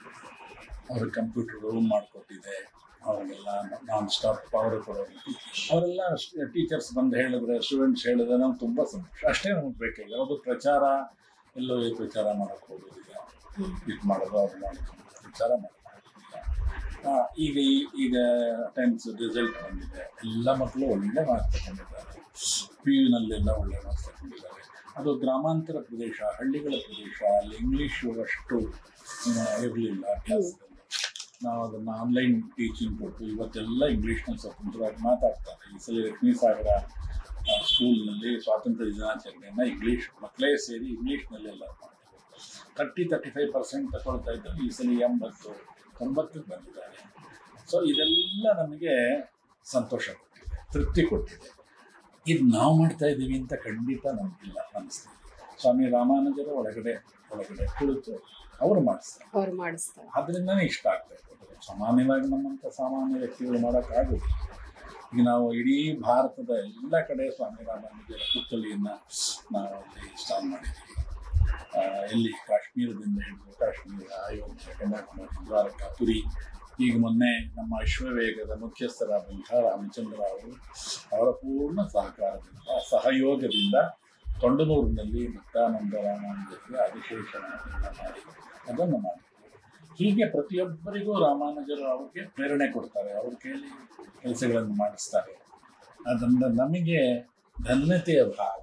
ಅವ್ರಿಗೆ ಕಂಪ್ಯೂಟರ್ ರೂಮ್ ಮಾಡಿಕೊಟ್ಟಿದೆ ಅವರಿಗೆಲ್ಲ ನಾನ್ ಸ್ಟಾಪ್ ಪವರ್ ಕೊಡೋ ರೀತಿ ಅವರೆಲ್ಲ ಟೀಚರ್ಸ್ ಬಂದು ಹೇಳಿದ್ರೆ ಸ್ಟೂಡೆಂಟ್ಸ್ ಹೇಳಿದ್ರೆ ನಮ್ಗೆ ತುಂಬ ಸಂತೋಷ ಅಷ್ಟೇ ನಮಗೆ ಬೇಕಾಗಿಲ್ಲ ಅದು ಪ್ರಚಾರ ಎಲ್ಲೋ ಈ ಪ್ರಚಾರ ಮಾಡೋಕ್ಕೆ ಹೋಗೋದಿಲ್ಲ ಇದು ಮಾಡೋದು ಅದು ಮಾಡೋದು ಪ್ರಚಾರ ಮಾಡೋದು ಆ, ಈಗ ಈ- ಈಗ ಟೆಂತ್ ರಿಸಲ್ಟ್ ಬಂದಿದೆ ಎಲ್ಲ ಮಕ್ಕಳು ಒಳ್ಳೆ ಮಾರ್ಕ್ಸ್ ತಗೊಂಡಿದ್ದಾರೆ ಪಿ ಯುನಲ್ಲೆಲ್ಲ ಒಳ್ಳೆ ಮಾರ್ಕ್ಸ್ ತಗೊಂಡಿದ್ದಾರೆ ಅದು ಗ್ರಾಮಾಂತರ ಪ್ರದೇಶ ಹಳ್ಳಿಗಳ ಪ್ರದೇಶ ಅಲ್ಲಿ ಇಂಗ್ಲೀಷು ಅಷ್ಟು ಇರಲಿಲ್ಲ ಅಭ್ಯಾಸದಲ್ಲಿ ನಾವು ಅದನ್ನು ಆನ್ಲೈನ್ ಟೀಚಿಂಗ್ ಕೊಟ್ಟು ಇವತ್ತೆಲ್ಲ ಇಂಗ್ಲೀಷ್ನಲ್ಲಿ ಸ್ವತಂತ್ರವಾಗಿ ಮಾತಾಡ್ತಾರೆ ಈ ಸಲ ಲಕ್ಷ್ಮೀ ಸಾಗರ ಆ, ಸ್ಕೂಲ್ನಲ್ಲಿ ಸ್ವಾತಂತ್ರ್ಯ ದಿನಾಚರಣೆಯನ್ನು ಇಂಗ್ಲೀಷ್ ಮಕ್ಕಳೇ ಸೇರಿ ಇಂಗ್ಲೀಷ್ನಲ್ಲೆಲ್ಲ ಮಾಡ್ತಾರೆ ತರ್ಟಿ ತರ್ಟಿ ಫೈವ್ ಪರ್ಸೆಂಟ್ ತಗೊಳ್ತಾ ಇದ್ದರು ಈ ಸಲ ಎಂಬತ್ತು ತೊಂಬತ್ತಕ್ಕೆ ಬಂದಿದ್ದಾರೆ ಸೊ ಇದೆಲ್ಲ ನಮಗೆ ಸಂತೋಷ ಕೊಟ್ಟಿದೆ ತೃಪ್ತಿ ಕೊಟ್ಟಿದೆ ಇದು ನಾವು ಮಾಡ್ತಾ ಇದ್ದೀವಿ ಅಂತ ಖಂಡಿತ ನಮಗಿಲ್ಲ ಅನಿಸ್ತಿದೆ ಸ್ವಾಮಿ ರಾಮಾನುಜರ ಒಳಗಡೆ ಒಳಗಡೆ ಕುಳಿತು ಅವರು ಮಾಡಿಸ್ತಾರೆ ಅವ್ರು ಮಾಡಿಸ್ತಾರೆ ಆದ್ರಿಂದನೇ ಇಷ್ಟ ಆಗ್ತಾ ಇದೆ ಸಾಮಾನ್ಯವಾಗಿ ನಮ್ಮಂಥ ಸಾಮಾನ್ಯ ವ್ಯಕ್ತಿಗಳು ಮಾಡೋಕ್ಕಾಗೋದಿಲ್ಲ ಈಗ ನಾವು ಇಡೀ ಭಾರತದ ಎಲ್ಲ ಕಡೆ ಸ್ವಾಮಿ ರಾಮಾನುಜರ ಪುತ್ಥಳಿಯನ್ನು ನಾವು ಅಲ್ಲಿ ಸ್ಟಾಲ್ ಮಾಡಿದ್ದೀವಿ ಆ, ಎಲ್ಲಿ ಕಾಶ್ಮೀರದಿಂದ ಹಿಡಿದು ಕಾಶ್ಮೀರ ಅಯೋಧ್ಯೆ ಕನ್ಯಾಕುಮಾರಿ ದ್ವಾರಕಾ ಪುರಿ ಈಗ ಮೊನ್ನೆ ನಮ್ಮ ಅಶ್ವವೇಗದ ಮುಖ್ಯಸ್ಥರಾದಂಥ ರಾಮಚಂದ್ರ ಅವರು ಅವರ ಪೂರ್ಣ ಸಹಕಾರದಿಂದ ಸಹಯೋಗದಿಂದ ತೊಂಡನೂರಿನಲ್ಲಿ ಮುಕ್ತಾನಂದ ರಾಮಾನುಜರಿಗೆ ಅಧಿಶೇಷಣವನ್ನು ಮಾಡಿ ಅದನ್ನು ಮಾಡಿದ್ರು ಹೀಗೆ ಪ್ರತಿಯೊಬ್ಬರಿಗೂ ರಾಮಾನುಜರು ಅವ್ರಿಗೆ ಪ್ರೇರಣೆ ಕೊಡ್ತಾರೆ ಅವ್ರ ಕೈಲಿ ಕೆಲಸಗಳನ್ನು ಮಾಡಿಸ್ತಾರೆ ಅದರಿಂದ ನಮಗೆ ಧನ್ಯತೆಯ ಭಾವ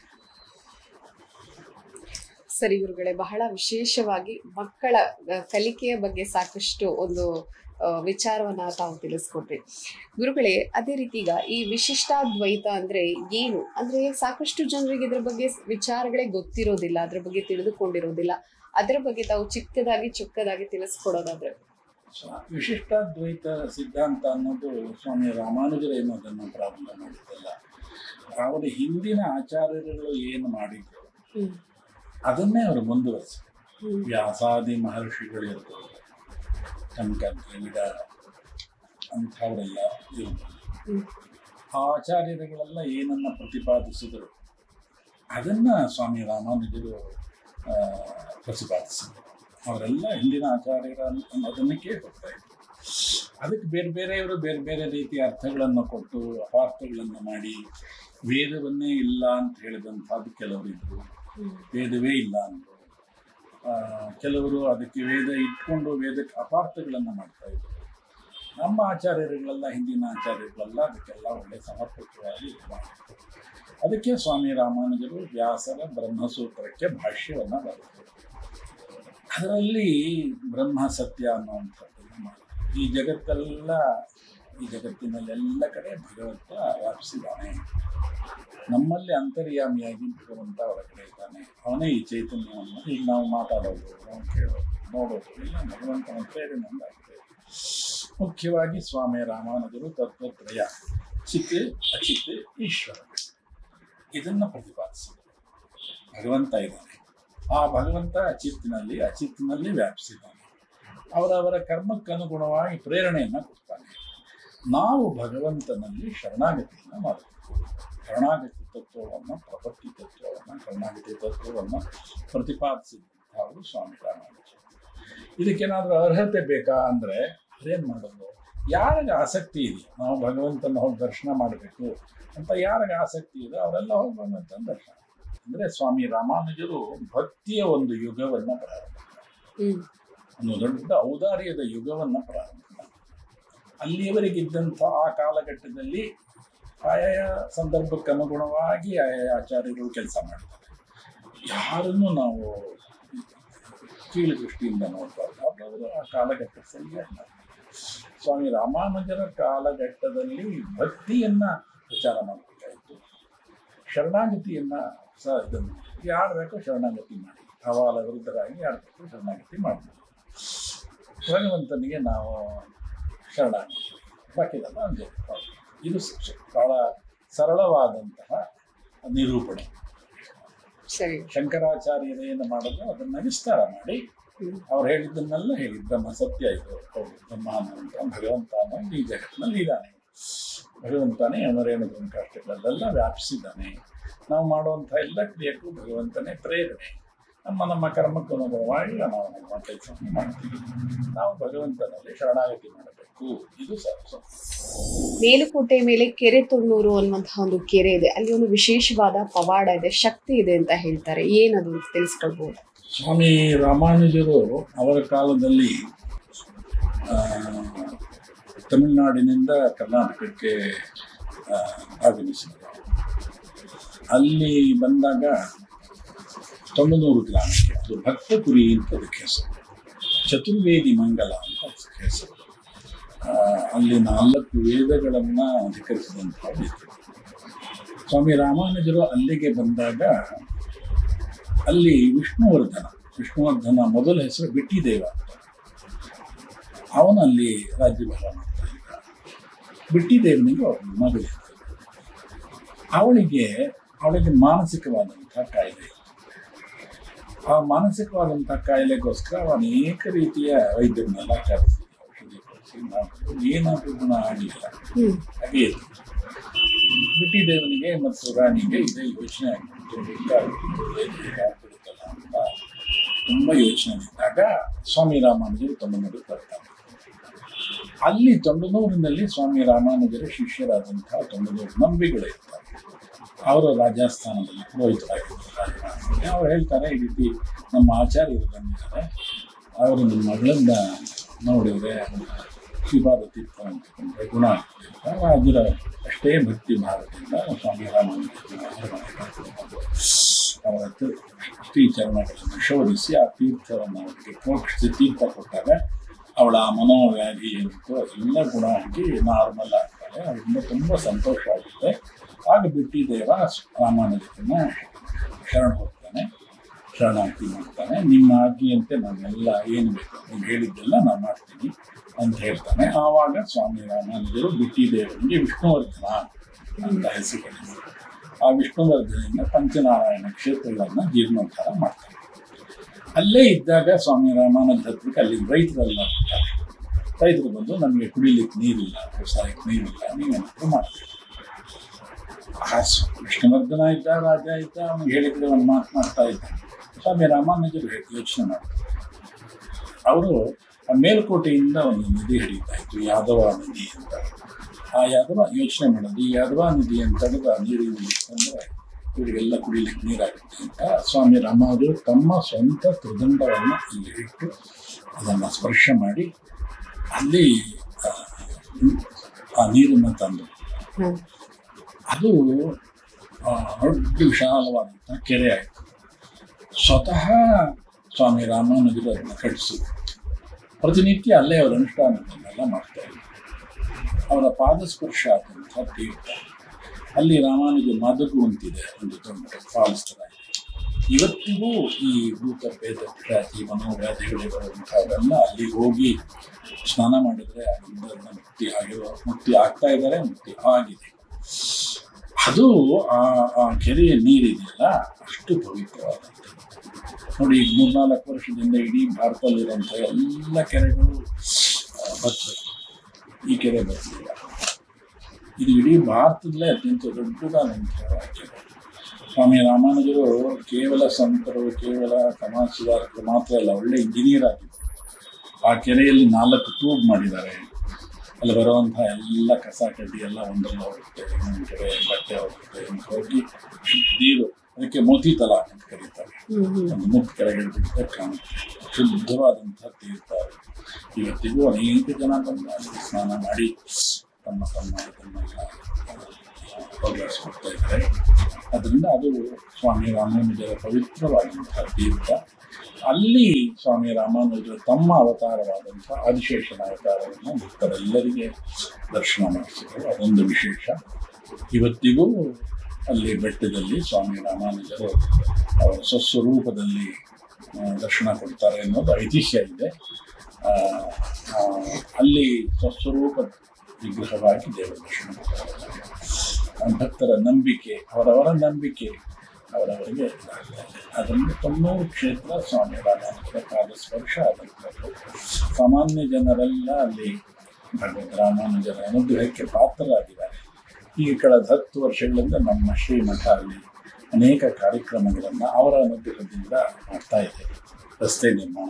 ಸರಿ ಗುರುಗಳೇ ಬಹಳ ವಿಶೇಷವಾಗಿ ಮಕ್ಕಳ ಆ, ಕಲಿಕೆಯ ಬಗ್ಗೆ ಸಾಕಷ್ಟು ಒಂದು ಆ, ವಿಚಾರವನ್ನ ತಾವು ತಿಳಿಸ್ಕೊಟ್ರಿ ಗುರುಗಳೇ ಅದೇ ರೀತಿ ಈಗ ಈ ವಿಶಿಷ್ಟಾದ್ವೈತ ಅಂದ್ರೆ ಏನು ಅಂದ್ರೆ ಸಾಕಷ್ಟು ಜನರಿಗೆ ಇದ್ರ ಬಗ್ಗೆ ವಿಚಾರಗಳೇ ಗೊತ್ತಿರೋದಿಲ್ಲ ಅದ್ರ ಬಗ್ಗೆ ತಿಳಿದುಕೊಂಡಿರೋದಿಲ್ಲ ಅದರ ಬಗ್ಗೆ ತಾವು ಚಿಕ್ಕದಾಗಿ ಚೊಕ್ಕದಾಗಿ ತಿಳಿಸ್ಕೊಡೋದಾದ್ರೆ ಸೊ, ವಿಶಿಷ್ಟಾದ್ವೈತ ಸಿದ್ಧಾಂತ ಅನ್ನೋದು ಸ್ವಾಮಿ ರಾಮಾನುಜರು ಏನು ಅದನ್ನು ಪ್ರಾರಂಭ ಮಾಡಿದ್ದಲ್ಲ ಅವರ ಹಿಂದಿನ ಆಚಾರ್ಯರುಗಳು ಏನು ಮಾಡಿದ್ರು ಹ್ಮ್ ಅದನ್ನೇ ಅವರು ಮುಂದುವರಿಸಿದ್ರು ಹ್ಮ್ ವ್ಯಾಸಾದಿ ಮಹರ್ಷಿಗಳು ಇರ್ಬೋದು ಕನಕ ದ್ರವಿಡ ಅಂಥವರೆಲ್ಲ ಇರ್ಬೋದು ಹ್ಮ್ ಆ ಆಚಾರ್ಯರುಗಳೆಲ್ಲ ಏನನ್ನ ಪ್ರತಿಪಾದಿಸಿದರು ಅದನ್ನು ಸ್ವಾಮಿ ರಾಮಾನುಜರು ಆ, ಪ್ರತಿಪಾದಿಸಿದರು ಅವರೆಲ್ಲ ಹಿಂದಿನ ಆಚಾರ್ಯರ ಅನ್ನೋದನ್ನಕ್ಕೆ ಹೋಗ್ತಾ ಇದ್ರು ಅದಕ್ಕೆ ಬೇರೆ ಬೇರೆಯವರು ಬೇರೆ ಬೇರೆ ರೀತಿಯ ಅರ್ಥಗಳನ್ನು ಕೊಟ್ಟು ಅಪಾರ್ಥಗಳನ್ನು ಮಾಡಿ ವೇದವನ್ನೇ ಇಲ್ಲ ಅಂತ ಹೇಳಿದಂಥದ್ದು ಕೆಲವರು ಇದ್ರು ವೇದವೇ ಇಲ್ಲ ಅಂದರು ಆ, ಕೆಲವರು ಅದಕ್ಕೆ ವೇದ ಇಟ್ಕೊಂಡು ವೇದಕ್ಕೆ ಅಪಾರ್ಥಗಳನ್ನು ಮಾಡ್ತಾ ಇದ್ರು ನಮ್ಮ ಆಚಾರ್ಯರುಗಳೆಲ್ಲ ಹಿಂದಿನ ಆಚಾರ್ಯರುಗಳೆಲ್ಲ ಅದಕ್ಕೆಲ್ಲ ಒಳ್ಳೆ ಸಮರ್ಪಕವಾಗಿ ಇದು ಮಾಡಿದ್ರು ಅದಕ್ಕೆ ಸ್ವಾಮಿ ರಾಮಾನುಜರು ವ್ಯಾಸರ ಬ್ರಹ್ಮಸೂತ್ರಕ್ಕೆ ಭಾಷ್ಯವನ್ನು ಬರೆದರು ಅದರಲ್ಲಿ ಬ್ರಹ್ಮ ಸತ್ಯ ಅನ್ನುವಂಥದ್ದನ್ನು ಮಾಡಿದ್ರು ಈ ಜಗತ್ತೆಲ್ಲ ಈ ಜಗತ್ತಿನಲ್ಲೆಲ್ಲ ಕಡೆ ಭಗವಂತ ವ್ಯಾಪಿಸಿದ್ದಾನೆ ನಮ್ಮಲ್ಲಿ ಅಂತರ್ಯಾಮಿಯಾಗಿ ಭಗವಂತ ಹೊರಗಡೆ ಇದ್ದಾನೆ ಅವನೇ ಈ ಚೈತನ್ಯವನ್ನು ಈಗ ನಾವು ಮಾತಾಡೋದು ನಾವು ಕೇಳೋದು ನೋಡೋದು ಇಲ್ಲ ಭಗವಂತನ ಪ್ರೇರಣೆಯಿಂದಾಗಿದೆ ಮುಖ್ಯವಾಗಿ ಸ್ವಾಮಿ ರಾಮಾನುಜರು ತತ್ವತ್ರಯ ಚಿತ್ ಅಚಿತ್ ಈಶ್ವರ ಇದನ್ನು ಪ್ರತಿಪಾದಿಸಿದರು ಭಗವಂತ ಇದ್ದಾನೆ ಆ ಭಗವಂತ ಅಚಿತ್ತಿನಲ್ಲಿ ಅಚಿತ್ತಿನಲ್ಲಿ ವ್ಯಾಪಿಸಿದ್ದಾನೆ ಅವರವರ ಕರ್ಮಕ್ಕನುಗುಣವಾಗಿ ಪ್ರೇರಣೆಯನ್ನು ಕೊಡ್ತಾನೆ ನಾವು ಭಗವಂತನಲ್ಲಿ ಶರಣಾಗತಿಯನ್ನು ಮಾಡಬೇಕು ಶರಣಾಗತಿ ತತ್ವವನ್ನು ಪ್ರಪತ್ತಿ ತತ್ವವನ್ನು ಶರಣಾಗತಿ ತತ್ವವನ್ನು ಪ್ರತಿಪಾದಿಸಿದಂಥವರು ಸ್ವಾಮಿ ರಾಮಾನುಜರು ಇದಕ್ಕೇನಾದರೂ ಅರ್ಹತೆ ಬೇಕಾ ಅಂದರೆ ಅದೇನು ಮಾಡೋದು ಯಾರಿಗೆ ಆಸಕ್ತಿ ಇದೆ ನಾವು ಭಗವಂತನ ಹೋಗಿ ದರ್ಶನ ಮಾಡಬೇಕು ಅಂತ ಯಾರಿಗೆ ಆಸಕ್ತಿ ಇದೆ ಅವರೆಲ್ಲ ಹೋಗಿ ಭಗವಂತನ ದರ್ಶನ ಅಂದರೆ ಸ್ವಾಮಿ ರಾಮಾನುಜರು ಭಕ್ತಿಯ ಒಂದು ಯುಗವನ್ನು ಪ್ರಾರಂಭ ಮಾಡಿದ್ರು. ಹ್ಮ್ ಒಂದು ದೊಡ್ಡ ಔದಾರ್ಯದ ಯುಗವನ್ನು ಪ್ರಾರಂಭ ಮಾಡಿದ್ರು. ಅಲ್ಲಿಯವರೆಗಿದ್ದಂಥ ಆ ಕಾಲಘಟ್ಟದಲ್ಲಿ ಆಯಾಯ ಸಂದರ್ಭಕ್ಕೆ ಅನುಗುಣವಾಗಿ ಆಯಾಯ ಆಚಾರ್ಯಗಳು ಕೆಲಸ ಮಾಡ್ತಾರೆ ಯಾರನ್ನು ನಾವು ಕೀಳು ದೃಷ್ಟಿಯಿಂದ ನೋಡಬಾರ್ದು ಅವರವರು ಆ ಕಾಲಘಟ್ಟ ಸರಿಯಾಗಿ ಮಾಡ್ತಾರೆ. ಸ್ವಾಮಿ ರಾಮಾನುಜರ ಕಾಲಘಟ್ಟದಲ್ಲಿ ಭಕ್ತಿಯನ್ನ ಪ್ರಚಾರ ಮಾಡಬೇಕಾಯಿತು ಶರಣಾಗತಿಯನ್ನ ಸಹ ಇದನ್ನು ಯಾರು ಬೇಕೋ ಶರಣಾಗತಿ ಮಾಡಿ ಹವಾಲ ವಿರುದ್ಧರಾಗಿ ಯಾರು ಬೇಕೋ ಶರಣಾಗತಿ ಮಾಡಬೇಕು ಭಗವಂತನಿಗೆ ನಾವು ಶರಣಾಗತಿ ಬಾಕಿದೆಲ್ಲ ಹಂಗೆ ಇದು ಸ- ಬಹಳ ಸರಳವಾದಂತಹ ನಿರೂಪಣೆ ಸರಿ ಶಂಕರಾಚಾರ್ಯರೇನು ಮಾಡಿದ್ರು ಅದನ್ನ ವಿಸ್ತಾರ ಮಾಡಿ ಹ್ಮ್ ಅವ್ರು ಹೇಳಿದ್ದನ್ನೆಲ್ಲ ಹೇಳಿ ಬ್ರಹ್ಮ ಸತ್ಯ ಇದು ಹೌದು ಬ್ರಹ್ಮ ಅನ್ನುವಂಥ ಭಗವಂತ ಅನ್ನೋ ಈ ಜಗತ್ತಿನಲ್ಲಿ ಇದ್ದಾನೆ ಭಗವಂತನೇ ಅಮರೇಣ ಕಷ್ಟಗಳಲ್ಲೆಲ್ಲ ವ್ಯಾಪಿಸಿದ್ದಾನೆ ನಾವು ಮಾಡುವಂಥ ಎಲ್ಲ ಕ್ರಿಯೆಗೂ ಭಗವಂತನೇ ಪ್ರೇರಣೆ ನಮ್ಮ ನಮ್ಮ ಕರ್ಮಕ್ಕೂ ಅನುಗುಣವಾಗಿ ನಾವು ನಮ್ಮ ಕೆಲಸವನ್ನು ಮಾಡ್ತೀವಿ ನಾವು ಭಗವಂತನಲ್ಲಿ ಶರಣಾಗತಿ ಮಾಡಬೇಕು ಇದು ಸರ್ವ ಮೇಲುಕೋಟೆ ಮೇಲೆ ಕೆರೆ ತೊಣ್ಣೂರು ಅನ್ನುವಂತಹ ಒಂದು ಕೆರೆ ಇದೆ ಅಲ್ಲಿ ಒಂದು ವಿಶೇಷವಾದ ಪವಾಡ ಇದೆ ಶಕ್ತಿ ಇದೆ ಅಂತ ಹೇಳ್ತಾರೆ ಏನದು ಅಂತ ತಿಳಿಸ್ಕೊಳ್ಬಹುದು ಸ್ವಾಮಿ ರಾಮಾನುಜರು ಅವರ ಕಾಲದಲ್ಲಿ ಆ, ತಮಿಳುನಾಡಿನಿಂದ ಕರ್ನಾಟಕಕ್ಕೆ ಆ, ಆಗಮಿಸಿದರು ಅಲ್ಲಿ ಬಂದಾಗ ತೊಂಬನೂರು ಗ್ರಾಮಕ್ಕೆ ಅದು ಭಕ್ತಪುರಿ ಅಂತ ಅದಕ್ಕೆ ಹೆಸರು ಚತುರ್ವೇದಿ ಮಂಗಲ ಅಂತ ಅದಕ್ಕೆ ಹೆಸರು ಆ, ಅಲ್ಲಿ ನಾಲ್ಕು ವೇದಗಳನ್ನು ಅಧಿಕರಿಸಿದಂಥ ವ್ಯಕ್ತಿ ಸ್ವಾಮಿ ರಾಮಾನುಜರು ಅಲ್ಲಿಗೆ ಬಂದಾಗ ಅಲ್ಲಿ ವಿಷ್ಣುವರ್ಧನ ವಿಷ್ಣುವರ್ಧನ ಮೊದಲ ಹೆಸರು ಬಿಟ್ಟಿದೇವ ಅಂತ ಅವನಲ್ಲಿ ರಾಜ್ಯಭಾರ ಮಾಡ್ತಾ ಇದ್ದ ಬಿಟ್ಟಿದೇವನಿಗೆ ಅವ್ರ ಮಗಳಿದ್ದ ಅವಳಿಗೆ ಅವಳಿಗೆ ಮಾನಸಿಕವಾದಂಥ ಕಾಯಿಲೆ ಇತ್ತು. ಆ ಮಾನಸಿಕವಾದಂಥ ಕಾಯಿಲೆಗೋಸ್ಕರ ಅವ ಅನೇಕ ರೀತಿಯ ವೈದ್ಯರನ್ನೆಲ್ಲ ಕರೆಸಿ ಔಷಧಿ ಕೊಡಿಸಿ ಮಾಡಿದ್ರು ಏನಾದರೂ ಗುಣ ಆಗಲಿಲ್ಲ ಹ್ಮ್ ಹಾಗೆ ಇತ್ತು. ಬಿಟ್ಟಿದೇವನಿಗೆ ಮತ್ತು ರಾಣಿಗೆ ಇದೇ ಯೋಚನೆ ಆಗಿಬಿಟ್ಟು ಬೇಕಾಗ್ಬಿಡುತ್ತಲ್ಲ ಅಂತ ತುಂಬ ಯೋಚನೆ ಇದ್ದಾಗ ಸ್ವಾಮಿ ರಾಮಾನುಜರು ತೊಂಡನೂರು ಬರ್ತಾರೆ ಅಲ್ಲಿ ತೊಂಡನೂರಿನಲ್ಲಿ ಸ್ವಾಮಿ ರಾಮಾನುಜರ ಶಿಷ್ಯರಾದಂತಹ ತೊಂಡನೂರು ನಂಬಿಗಳು ಇರ್ತಾರೆ ಅವರು ರಾಜಸ್ಥಾನದಲ್ಲಿ ಪುರೋಹಿತರಾಗಿದ್ದಾರೆ ರಾಜಸ್ಥಾನದಲ್ಲಿ ಅವ್ರು ಹೇಳ್ತಾರೆ ಈ ರೀತಿ ನಮ್ಮ ಆಚಾರ್ಯರು ಬಂದಿದ್ದಾರೆ ಅವರು ನಿಮ್ಮ ಮಗಳನ್ನ ನೋಡಿದರೆ ಶ್ರೀಪಾದ ತೀರ್ಥ ಅಂತಕೊಂಡ್ರೆ ಗುಣ ಆಗ್ತದೆ ರಾಜರ ಅಷ್ಟೇ ಭಕ್ತಿ ಭಾವದಿಂದ ಸ್ವಾಮಿ ರಾಮಾನುಜರನ್ನ ಅವ್ರ ಮನೆಗೆ ಕರ್ಕೊಂಡು ಬಂದು ಅವರ ತಿ- ಶ್ರೀಚರಣಗಳನ್ನು ಶೋಧಿಸಿ ಆ ತೀರ್ಥವನ್ನು ಅವರಿಗೆ ಪ್ರೋಕ್ಷಿಸಿ ತೀರ್ಥ ಕೊಟ್ಟಾಗ ಅವಳ ಆ ಮನೋವ್ಯಾಧಿ ಏನಿತ್ತು ಅದೆಲ್ಲ ಗುಣ ಆಗಿ ನಾರ್ಮಲ್ ಆಗ್ತಾಳೆ ಅವರಿಂದ ತುಂಬ ಸಂತೋಷ ಆಗುತ್ತೆ ಆಗ ಬಿಟ್ಟಿದ್ದೇವ ರಾಮಾನುಜರನ್ನ ಶರಣ ಹೋಗ್ತಾನೆ ಶರಣಾರ್ಥಿ ಮಾಡ್ತಾನೆ ನಿಮ್ಮ ಆಜ್ಞೆಯಂತೆ ನಾನೆಲ್ಲ ಏನು ಬೇಕು ನೀವು ಹೇಳಿದ್ದೆಲ್ಲ ನಾನು ಮಾಡ್ತೀನಿ ಅಂತ ಹೇಳ್ತಾನೆ ಆವಾಗ ಸ್ವಾಮಿ ರಾಮಾನುಜರು ಬಿಟ್ಟಿದೇವನಿಗೆ ವಿಷ್ಣುವರ್ಧನ ಅಂತ ಹೆಸರುಗಳಿದ್ರು ಆ ವಿಷ್ಣುವರ್ಧನೆಯಿಂದ ಪಂಚನಾರಾಯಣ ಕ್ಷೇತ್ರಗಳನ್ನು ಜೀರ್ಣೋದ್ಧಾರ ಮಾಡ್ತಾರೆ ಅಲ್ಲೇ ಇದ್ದಾಗ ಸ್ವಾಮಿ ರಾಮಾನಂದ ಹತ್ರಕ್ಕೆ ಅಲ್ಲಿ ರೈತರೆಲ್ಲ ಬರ್ತಾರೆ ರೈತರು ಬಂದು ನಮಗೆ ಕುಡಿಲಿಕ್ಕೆ ನೀರಿಲ್ಲ ವ್ಯವಸಾಯಕ್ಕೆ ನೀರಿಲ್ಲ ನೀವೇನಾದ್ರು ಮಾಡ್ತೀವಿ ಆ ಸ- ವಿಷ್ಣುವರ್ಧನ ಇದ್ದ ರಾಜ ಇದ್ದ ಅವನಿಗೆ ಹೇಳಿದ್ರೆ ಒಂದು ಮಾತು ಮಾಡ್ತಾ ಇದ್ದ ಸ್ವಾಮಿ ರಾಮಾನುಜರು ಹೇಳಿ ಯೋಚನೆ ಮಾಡ್ತಾರೆ ಅವರು ಆ ಮೇಲ್ಕೋಟೆಯಿಂದ ಒಂದು ನದಿ ಹರಿತಾ ಇತ್ತು ಯಾದವ ನದಿ ಅಂತ ಆ ಯಾದವ ಯೋಚನೆ ಮಾಡೋದು ಈ ಯಾದವ ನದಿ ಅಂತ ತಡೆದು ಆ ನೀರಿನ ಅಂದರೆ ಇವರಿಗೆಲ್ಲ ಕುಡಿಲಿಕ್ಕೆ ನೀರಾಗುತ್ತೆ ಅಂತ ಸ್ವಾಮಿ ರಾಮಾನುಜರು ತಮ್ಮ ಸ್ವಂತ ತ್ರಿದಂಡವನ್ನು ಇಲ್ಲಿ ಇಟ್ಟು ಅದನ್ನು ಸ್ಪರ್ಶ ಮಾಡಿ ಅಲ್ಲಿ ಆ, ಆ ನೀರನ್ನು ತಂದು ಹ್ಮ್. ಅದು ಆ, ದೊಡ್ಡ ವಿಶಾಲವಾದಂಥ ಕೆರೆ ಆಯಿತು ಸ್ವತಃ ಸ್ವಾಮಿ ರಾಮಾನುಜರು ಅದನ್ನು ಕಟ್ಟಿಸಿದ್ರು ಪ್ರತಿನಿತ್ಯ ಅಲ್ಲೇ ಅವರ ಅನುಷ್ಠಾನಗಳನ್ನೆಲ್ಲ ಮಾಡ್ತಾ ಇದ್ರು ಅವರ ಪಾದಸ್ಪರ್ಶ ಆದಂಥ ತೀರ್ಥ ಅಲ್ಲಿ ರಾಮಾನುಜ ಮದಗು ಅಂತಿದೆ ಒಂದು ದೊಡ್ಡ ಫಾಲ್ಸ್ ಥರ ಇದೆ ಇವತ್ತಿಗೂ ಈ ಭೂತ ಭೇದ ಖ್ಯಾತಿ ಮನೋವ್ಯಾಧಿಗಳಿರುವಂಥವೆಲ್ಲ ಅಲ್ಲಿ ಹೋಗಿ ಸ್ನಾನ ಮಾಡಿದರೆ ಅದರಿಂದ ಮುಕ್ತಿ ಆಗಿರೋ ಮುಕ್ತಿ ಆಗ್ತಾ ಇದ್ದಾರೆ ಮುಕ್ತಿ ಆಗಿದೆ ಅದು ಆ ಆ ಕೆರೆಯ ನೀರಿದೆಯಲ್ಲ ಅಷ್ಟು ಪವಿತ್ರವಾದಂಥದ್ದು ನೋಡಿ ಈಗ ಮೂರ್ನಾಲ್ಕು ವರ್ಷದಿಂದ ಇಡೀ ಭಾರತದಲ್ಲಿರುವಂಥ ಎಲ್ಲ ಕೆರೆಗಳು ಆ, ಬತ್ತವೆ ಈ ಕೆರೆ ಬರಲಿಲ್ಲ ಇದು ಇಡೀ ಭಾರತದಲ್ಲೇ ಅತ್ಯಂತ ದೊಡ್ಡದಾದಂತಹ ಕೆರೆ ಸ್ವಾಮಿ ರಾಮಾನುಜರು ಕೇವಲ ಸಂತರು ಕೇವಲ ಸಮಾಜ ಸುಧಾರಕರು ಮಾತ್ರ ಅಲ್ಲ ಒಳ್ಳೆ ಇಂಜಿನಿಯರ್ ಆಗಿದ್ದರು ಆ ಕೆರೆಯಲ್ಲಿ ನಾಲ್ಕು ಟ್ಯೂಬ್ ಮಾಡಿದ್ದಾರೆ ಅಲ್ಲಿ ಬರುವಂತಹ ಎಲ್ಲ ಕಸ ಕಡ್ಡಿ ಎಲ್ಲ ಒಂದರಲ್ಲಿ ಹೋಗುತ್ತೆ ಇನ್ನೊಂದು ಕಡೆ ಬಟ್ಟೆ ಹೋಗುತ್ತೆ ಅಂತ ಹೋಗಿ ನೀರು ಅದಕ್ಕೆ ಮೋತಿ ತಲ ಅಂತ ಕರೀತಾರೆ ಹ್ಮ್ ಹ್ಮ್ ಒಂದು ಮುಖ ಕೆಳಗೆ ಬಿಟ್ಟರೆ ಕಾಣುತ್ತೆ ಶುದ್ಧವಾದಂಥ ತೀರ್ಥ ಅದು. ಇವತ್ತಿಗೂ ಅನೇಕ ಜನ ಬಂದು ಅಲ್ಲಿ ಸ್ನಾನ ಮಾಡಿ ತಮ್ಮ ತಮ್ಮ ಇದನ್ನೆಲ್ಲ ಬದಲಾಯಿಸ್ಕೊಡ್ತಾ ಇದ್ದಾರೆ ಅದರಿಂದ ಅದು ಸ್ವಾಮಿ ರಾಮಾನುಜರ ಪವಿತ್ರವಾದಂತಹ ತೀರ್ಥ ಅಲ್ಲಿ ಸ್ವಾಮಿ ರಾಮಾನುಜರು ತಮ್ಮ ಅವತಾರವಾದಂಥ ಆದಿಶೇಷನ ಅವತಾರವನ್ನು ಭಕ್ತರೆಲ್ಲರಿಗೆ ದರ್ಶನ ಮಾಡಿಸಿದರು ಅದೊಂದು ವಿಶೇಷ ಇವತ್ತಿಗೂ ಅಲ್ಲಿ ಬೆಟ್ಟದಲ್ಲಿ ಸ್ವಾಮಿ ರಾಮಾನುಜರು ಅವರ ಸ್ವಸ್ವರೂಪದಲ್ಲಿ ಆ, ದರ್ಶನ ಕೊಡ್ತಾರೆ ಅನ್ನೋದು ಐತಿಹ್ಯ ಇದೆ ಆ, ಆ, ಅಲ್ಲಿ ಸ್ವಸ್ವರೂಪ ವಿಗ್ರಹವಾಗಿ ದೇವರ ದರ್ಶನ ಕೊಡ್ತಾರೆ ಆ, ಭಕ್ತರ ನಂಬಿಕೆ ಅವರವರ ನಂಬಿಕೆ ಅವರವರಿಗೆ ಇದಾಗ್ತಾ ಇದೆ ಅದರಿಂದ ತೊನ್ನೂರು ಕ್ಷೇತ್ರ ಸ್ವಾಮಿ ರಾಮಾನುಜರ ಪಾದ ಸ್ಪರ್ಶ ಆದಂಥದ್ದು ಸಾಮಾನ್ಯ ಜನರೆಲ್ಲ ಅಲ್ಲಿ ಭಗವದ್ ರಾಮಾನುಜರ ಅನುಗ್ರಹಕ್ಕೆ ಪಾತ್ರರಾಗಿದ್ದಾರೆ ಈ ಕಳೆದ ಹತ್ತು ವರ್ಷಗಳಿಂದ ನಮ್ಮ ಶ್ರೀಮಠ ಅಲ್ಲಿ ಅನೇಕ ಕಾರ್ಯಕ್ರಮಗಳನ್ನು ಅವರ ಅನುಗ್ರಹದಿಂದ ಮಾಡ್ತಾ ಇದೆ ರಸ್ತೆ ನಿರ್ಮಾಣ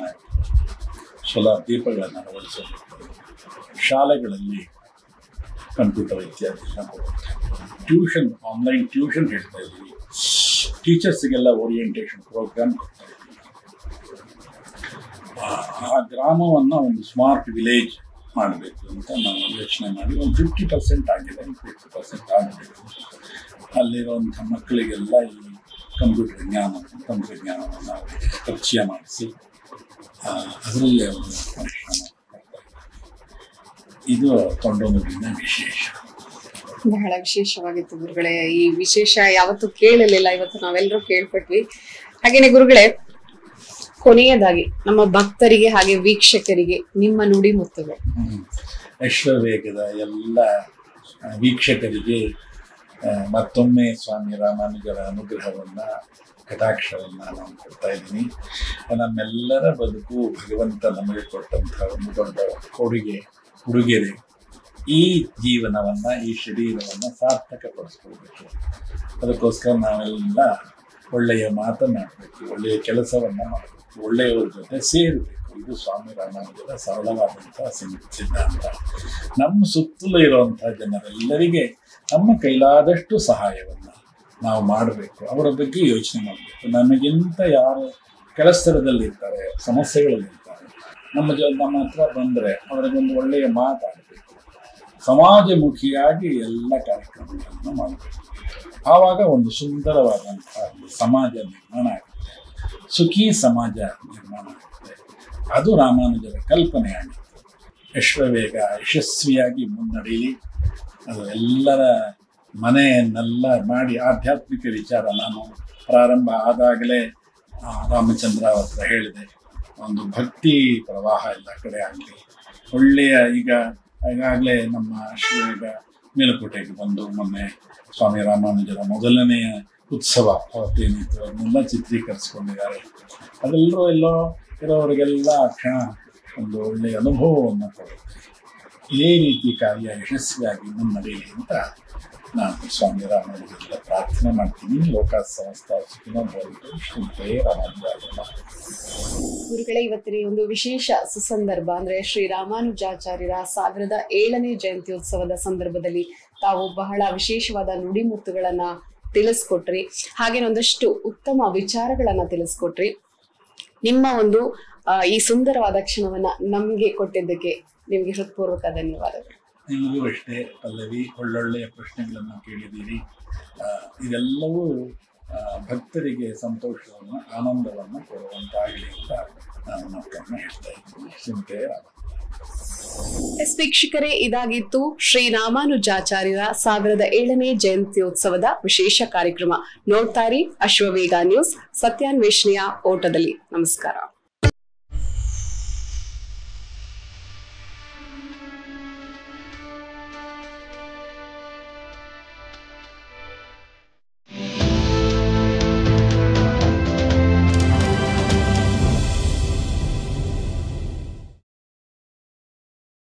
ಸೋಲಾರ್ ದೀಪಗಳನ್ನು ಅಳವಡಿಸೋದು ಶಾಲೆಗಳಲ್ಲಿ ಕಂಪ್ಯೂಟರ್ ಇತ್ಯಾದಿ ಎಲ್ಲ ಕೊಡುತ್ತೆ ಟ್ಯೂಷನ್ ಆನ್ಲೈನ್ ಟ್ಯೂಷನ್ ಹೇಳ್ತಾ ಇದ್ದೀವಿ ಟೀಚರ್ಸ್ಗೆಲ್ಲ ಓರಿಯೆಂಟೇಷನ್ ಪ್ರೋಗ್ರಾಮ್ ಕೊಡ್ತಾ ಇದ್ದೀವಿ ಆ- ಆ ಗ್ರಾಮವನ್ನು ಒಂದು ಸ್ಮಾರ್ಟ್ ವಿಲೇಜ್ ಮಾಡಬೇಕು ಅಂತ ನಾವು ಯೋಚನೆ ಮಾಡಿ ಒಂದು ಫಿಫ್ಟಿ ಪರ್ಸೆಂಟ್ ಆಗಿದೆ ಫಿಫ್ಟಿ ಪರ್ಸೆಂಟ್ ಆಗಬೇಕು ಅಲ್ಲಿರುವಂಥ ಮಕ್ಕಳಿಗೆಲ್ಲ ಈ ಕಂಪ್ಯೂಟರ್ ಜ್ಞಾನ ತಂತ್ರಜ್ಞಾನವನ್ನು ಅವರಿಗೆ ಪರಿಚಯ ಮಾಡಿಸಿ ಆ, ಅದರಲ್ಲಿ ಅವರು ಪರಿಶ್ರಮ ಪಡ್ತಾ ಇದ್ದಾರೆ. ಇದು ತೊಂಡೋನೂರಿನ ವಿಶೇಷ ಬಹಳ ವಿಶೇಷವಾಗಿತ್ತು ಗುರುಗಳೇ ಈ ವಿಶೇಷ ಯಾವತ್ತೂ ಕೇಳಲಿಲ್ಲ ಇವತ್ತು ನಾವೆಲ್ಲರೂ ಕೇಳ್ಪಟ್ವಿ ಹಾಗೇನೆ ಗುರುಗಳೇ ಕೊನೆಯದಾಗಿ ನಮ್ಮ ಭಕ್ತರಿಗೆ ಹಾಗೆ ವೀಕ್ಷಕರಿಗೆ ನಿಮ್ಮ ನುಡಿ ಮುತ್ತುಗಳು ಹ್ಮ್. ಅಶ್ವವೇಗದ ಎಲ್ಲ ಆ, ವೀಕ್ಷಕರಿಗೆ ಆ, ಮತ್ತೊಮ್ಮೆ ಸ್ವಾಮಿ ರಾಮಾನುಜರ ಅನುಗ್ರಹವನ್ನ ಕಟಾಕ್ಷವನ್ನ ನಾನು ಕೊಡ್ತಾ ಇದ್ದೀನಿ ನಮ್ಮೆಲ್ಲರ ಬದುಕು ಭಗವಂತ ನಮಗೆ ಕೊಟ್ಟಂತಹ ಒಂದು ದೊಡ್ಡ ಕೊಡುಗೆ ಉಡುಗೆರೆ ಈ ಜೀವನವನ್ನ ಈ ಶರೀರವನ್ನ ಸಾರ್ಥಕಪಡಿಸ್ಕೊಳ್ಬೇಕು ಅದಕ್ಕೋಸ್ಕರ ನಾವೆಲ್ಲ ಒಳ್ಳೆಯ ಮಾತನಾಡಬೇಕು ಒಳ್ಳೆಯ ಕೆಲಸವನ್ನ ಮಾಡಬೇಕು ಒಳ್ಳೆಯವರ ಜೊತೆ ಸೇರಬೇಕು ಇದು ಸ್ವಾಮಿ ರಾಮಾನುಜರ ಸರಳವಾದಂತಹ ಸಿಂ- ಸಿದ್ಧಾಂತ ನಮ್ಮ ಸುತ್ತಲೂ ಇರುವಂತಹ ಜನರೆಲ್ಲರಿಗೆ ನಮ್ಮ ಕೈಲಾದಷ್ಟು ಸಹಾಯವನ್ನ ನಾವು ಮಾಡಬೇಕು ಅವರ ಬಗ್ಗೆ ಯೋಚನೆ ಮಾಡಬೇಕು ನಮಗಿಂತ ಯಾರು ಕೆಲಸದಲ್ಲಿರ್ತಾರೆ ಸಮಸ್ಯೆಗಳಲ್ಲಿರ್ತಾರೆ ನಮ್ಮ ಜ ನಮ್ಮ ಹತ್ರ ಬಂದರೆ ಅವರಿಗೊಂದು ಒಳ್ಳೆಯ ಮಾತಾಡಬೇಕು ಸಮಾಜಮುಖಿಯಾಗಿ ಎಲ್ಲ ಕಾರ್ಯಕ್ರಮಗಳನ್ನು ಮಾಡಬೇಕು ಆವಾಗ ಒಂದು ಸುಂದರವಾದಂತಹ ಒಂದು ಸಮಾಜ ನಿರ್ಮಾಣ ಆಗುತ್ತೆ ಸುಖಿ ಸಮಾಜ ನಿರ್ಮಾಣ ಆಗುತ್ತೆ ಅದು ರಾಮಾನುಜರ ಕಲ್ಪನೆ ಆಗಿತ್ತು ಯಶ್ವವೇಗ ಯಶಸ್ವಿಯಾಗಿ ಮುನ್ನಡೆಯಲಿ ಅದು ಎಲ್ಲರ ಮನೆಯನ್ನೆಲ್ಲ ಮಾಡಿ ಆಧ್ಯಾತ್ಮಿಕ ವಿಚಾರ ನಾನು ಪ್ರಾರಂಭ ಆದಾಗಲೇ ಆ, ರಾಮಚಂದ್ರ ಅವ್ರ ಹತ್ರ ಹೇಳಿದೆ ಒಂದು ಭಕ್ತಿ ಪ್ರವಾಹ ಎಲ್ಲ ಕಡೆ ಆಗಲಿ ಒಳ್ಳೆಯ ಈಗ ಈಗಾಗಲೇ ನಮ್ಮ ಶ್ರೀಗ ಮೇಲುಕೋಟೆಗೆ ಬಂದು ಮೊನ್ನೆ ಸ್ವಾಮಿ ರಾಮಾನುಜರ ಮೊದಲನೆಯ ಉತ್ಸವ ಅವತ್ತೇನಿತ್ತು ಅದನ್ನೆಲ್ಲ ಚಿತ್ರೀಕರಿಸ್ಕೊಂಡಿದ್ದಾರೆ ಅದೆಲ್ಲರೂ ಎಲ್ಲೋ ಇರೋರಿಗೆಲ್ಲ ಆ ಕ್ಷಣ ಒಂದು ಒಳ್ಳೆಯ ಅನುಭವವನ್ನು ಕೊಡುತ್ತೆ ಇದೇ ರೀತಿ ಕಾರ್ಯ ಯಶಸ್ವಿಯಾಗಿ ಮುನ್ನಡೆಯಲಿ ಅಂತ ನಾನು ಸ್ವಾಮಿ ರಾಮನಿಗೆಲ್ಲ ಪ್ರಾರ್ಥನೆ ಮಾಡ್ತೀನಿ ಲೋಕ ಸಂಸ್ಥಾ ಸುಖಿನೋ ಭವಿತು ಶ್ರೀ ರಾಮಾನುಜಾಯ ಗುರುಗಳೇ ಇವತ್ತಿನ ಈ ಒಂದು ವಿಶೇಷ ಸುಸಂದರ್ಭ ಅಂದ್ರೆ ಶ್ರೀ ರಾಮಾನುಜಾಚಾರ್ಯರ ಸಾವಿರದ ಏಳನೇ ಜಯಂತ್ಯೋತ್ಸವದ ಸಂದರ್ಭದಲ್ಲಿ ತಾವು ಬಹಳ ವಿಶೇಷವಾದ ನುಡಿಮುತ್ತುಗಳನ್ನ ತಿಳಿಸ್ಕೊಟ್ರಿ ಹಾಗೆ ಒಂದಷ್ಟು ಉತ್ತಮ ವಿಚಾರಗಳನ್ನ ತಿಳಿಸ್ಕೊಟ್ರಿ ನಿಮ್ಮ ಒಂದು ಆ, ಈ ಸುಂದರವಾದ ಕ್ಷಣವನ್ನ ನಮ್ಗೆ ಕೊಟ್ಟಿದ್ದಕ್ಕೆ ನಿಮ್ಗೆ ಹೃತ್ಪೂರ್ವಕ ಧನ್ಯವಾದಗಳು ನಿಮಗೂ ಅಷ್ಟೇ ಪಲ್ಲವಿ ಒಳ್ಳೊಳ್ಳೆಯ ಪ್ರಶ್ನೆಗಳನ್ನು ಕೇಳಿದ್ದೀರಿ ಆ, ಇದೆಲ್ಲವೂ ಆ, ಭಕ್ತರಿಗೆ ಸಂತೋಷವನ್ನು ಆನಂದವನ್ನು ಕೊಡುವಂತಾಗಲಿ ಅಂತ ನಾನು ಮಕ್ಕಳನ್ನ ಹೇಳ್ತಾ ಇದ್ದೀನಿ ಚಿಂತೆ ಎಸ್ ವೀಕ್ಷಕರೇ ಇದಾಗಿತ್ತು ಶ್ರೀ ರಾಮಾನುಜಾಚಾರ್ಯರ ಸಾವಿರದ ಏಳನೇ ಜಯಂತ್ಯೋತ್ಸವದ ವಿಶೇಷ ಕಾರ್ಯಕ್ರಮ ನೋಡ್ತಾರಿ ಅಶ್ವವೇಗ ನ್ಯೂಸ್ ಸತ್ಯಾನ್ವೇಷಣೆಯ ಓಟದಲ್ಲಿ ನಮಸ್ಕಾರ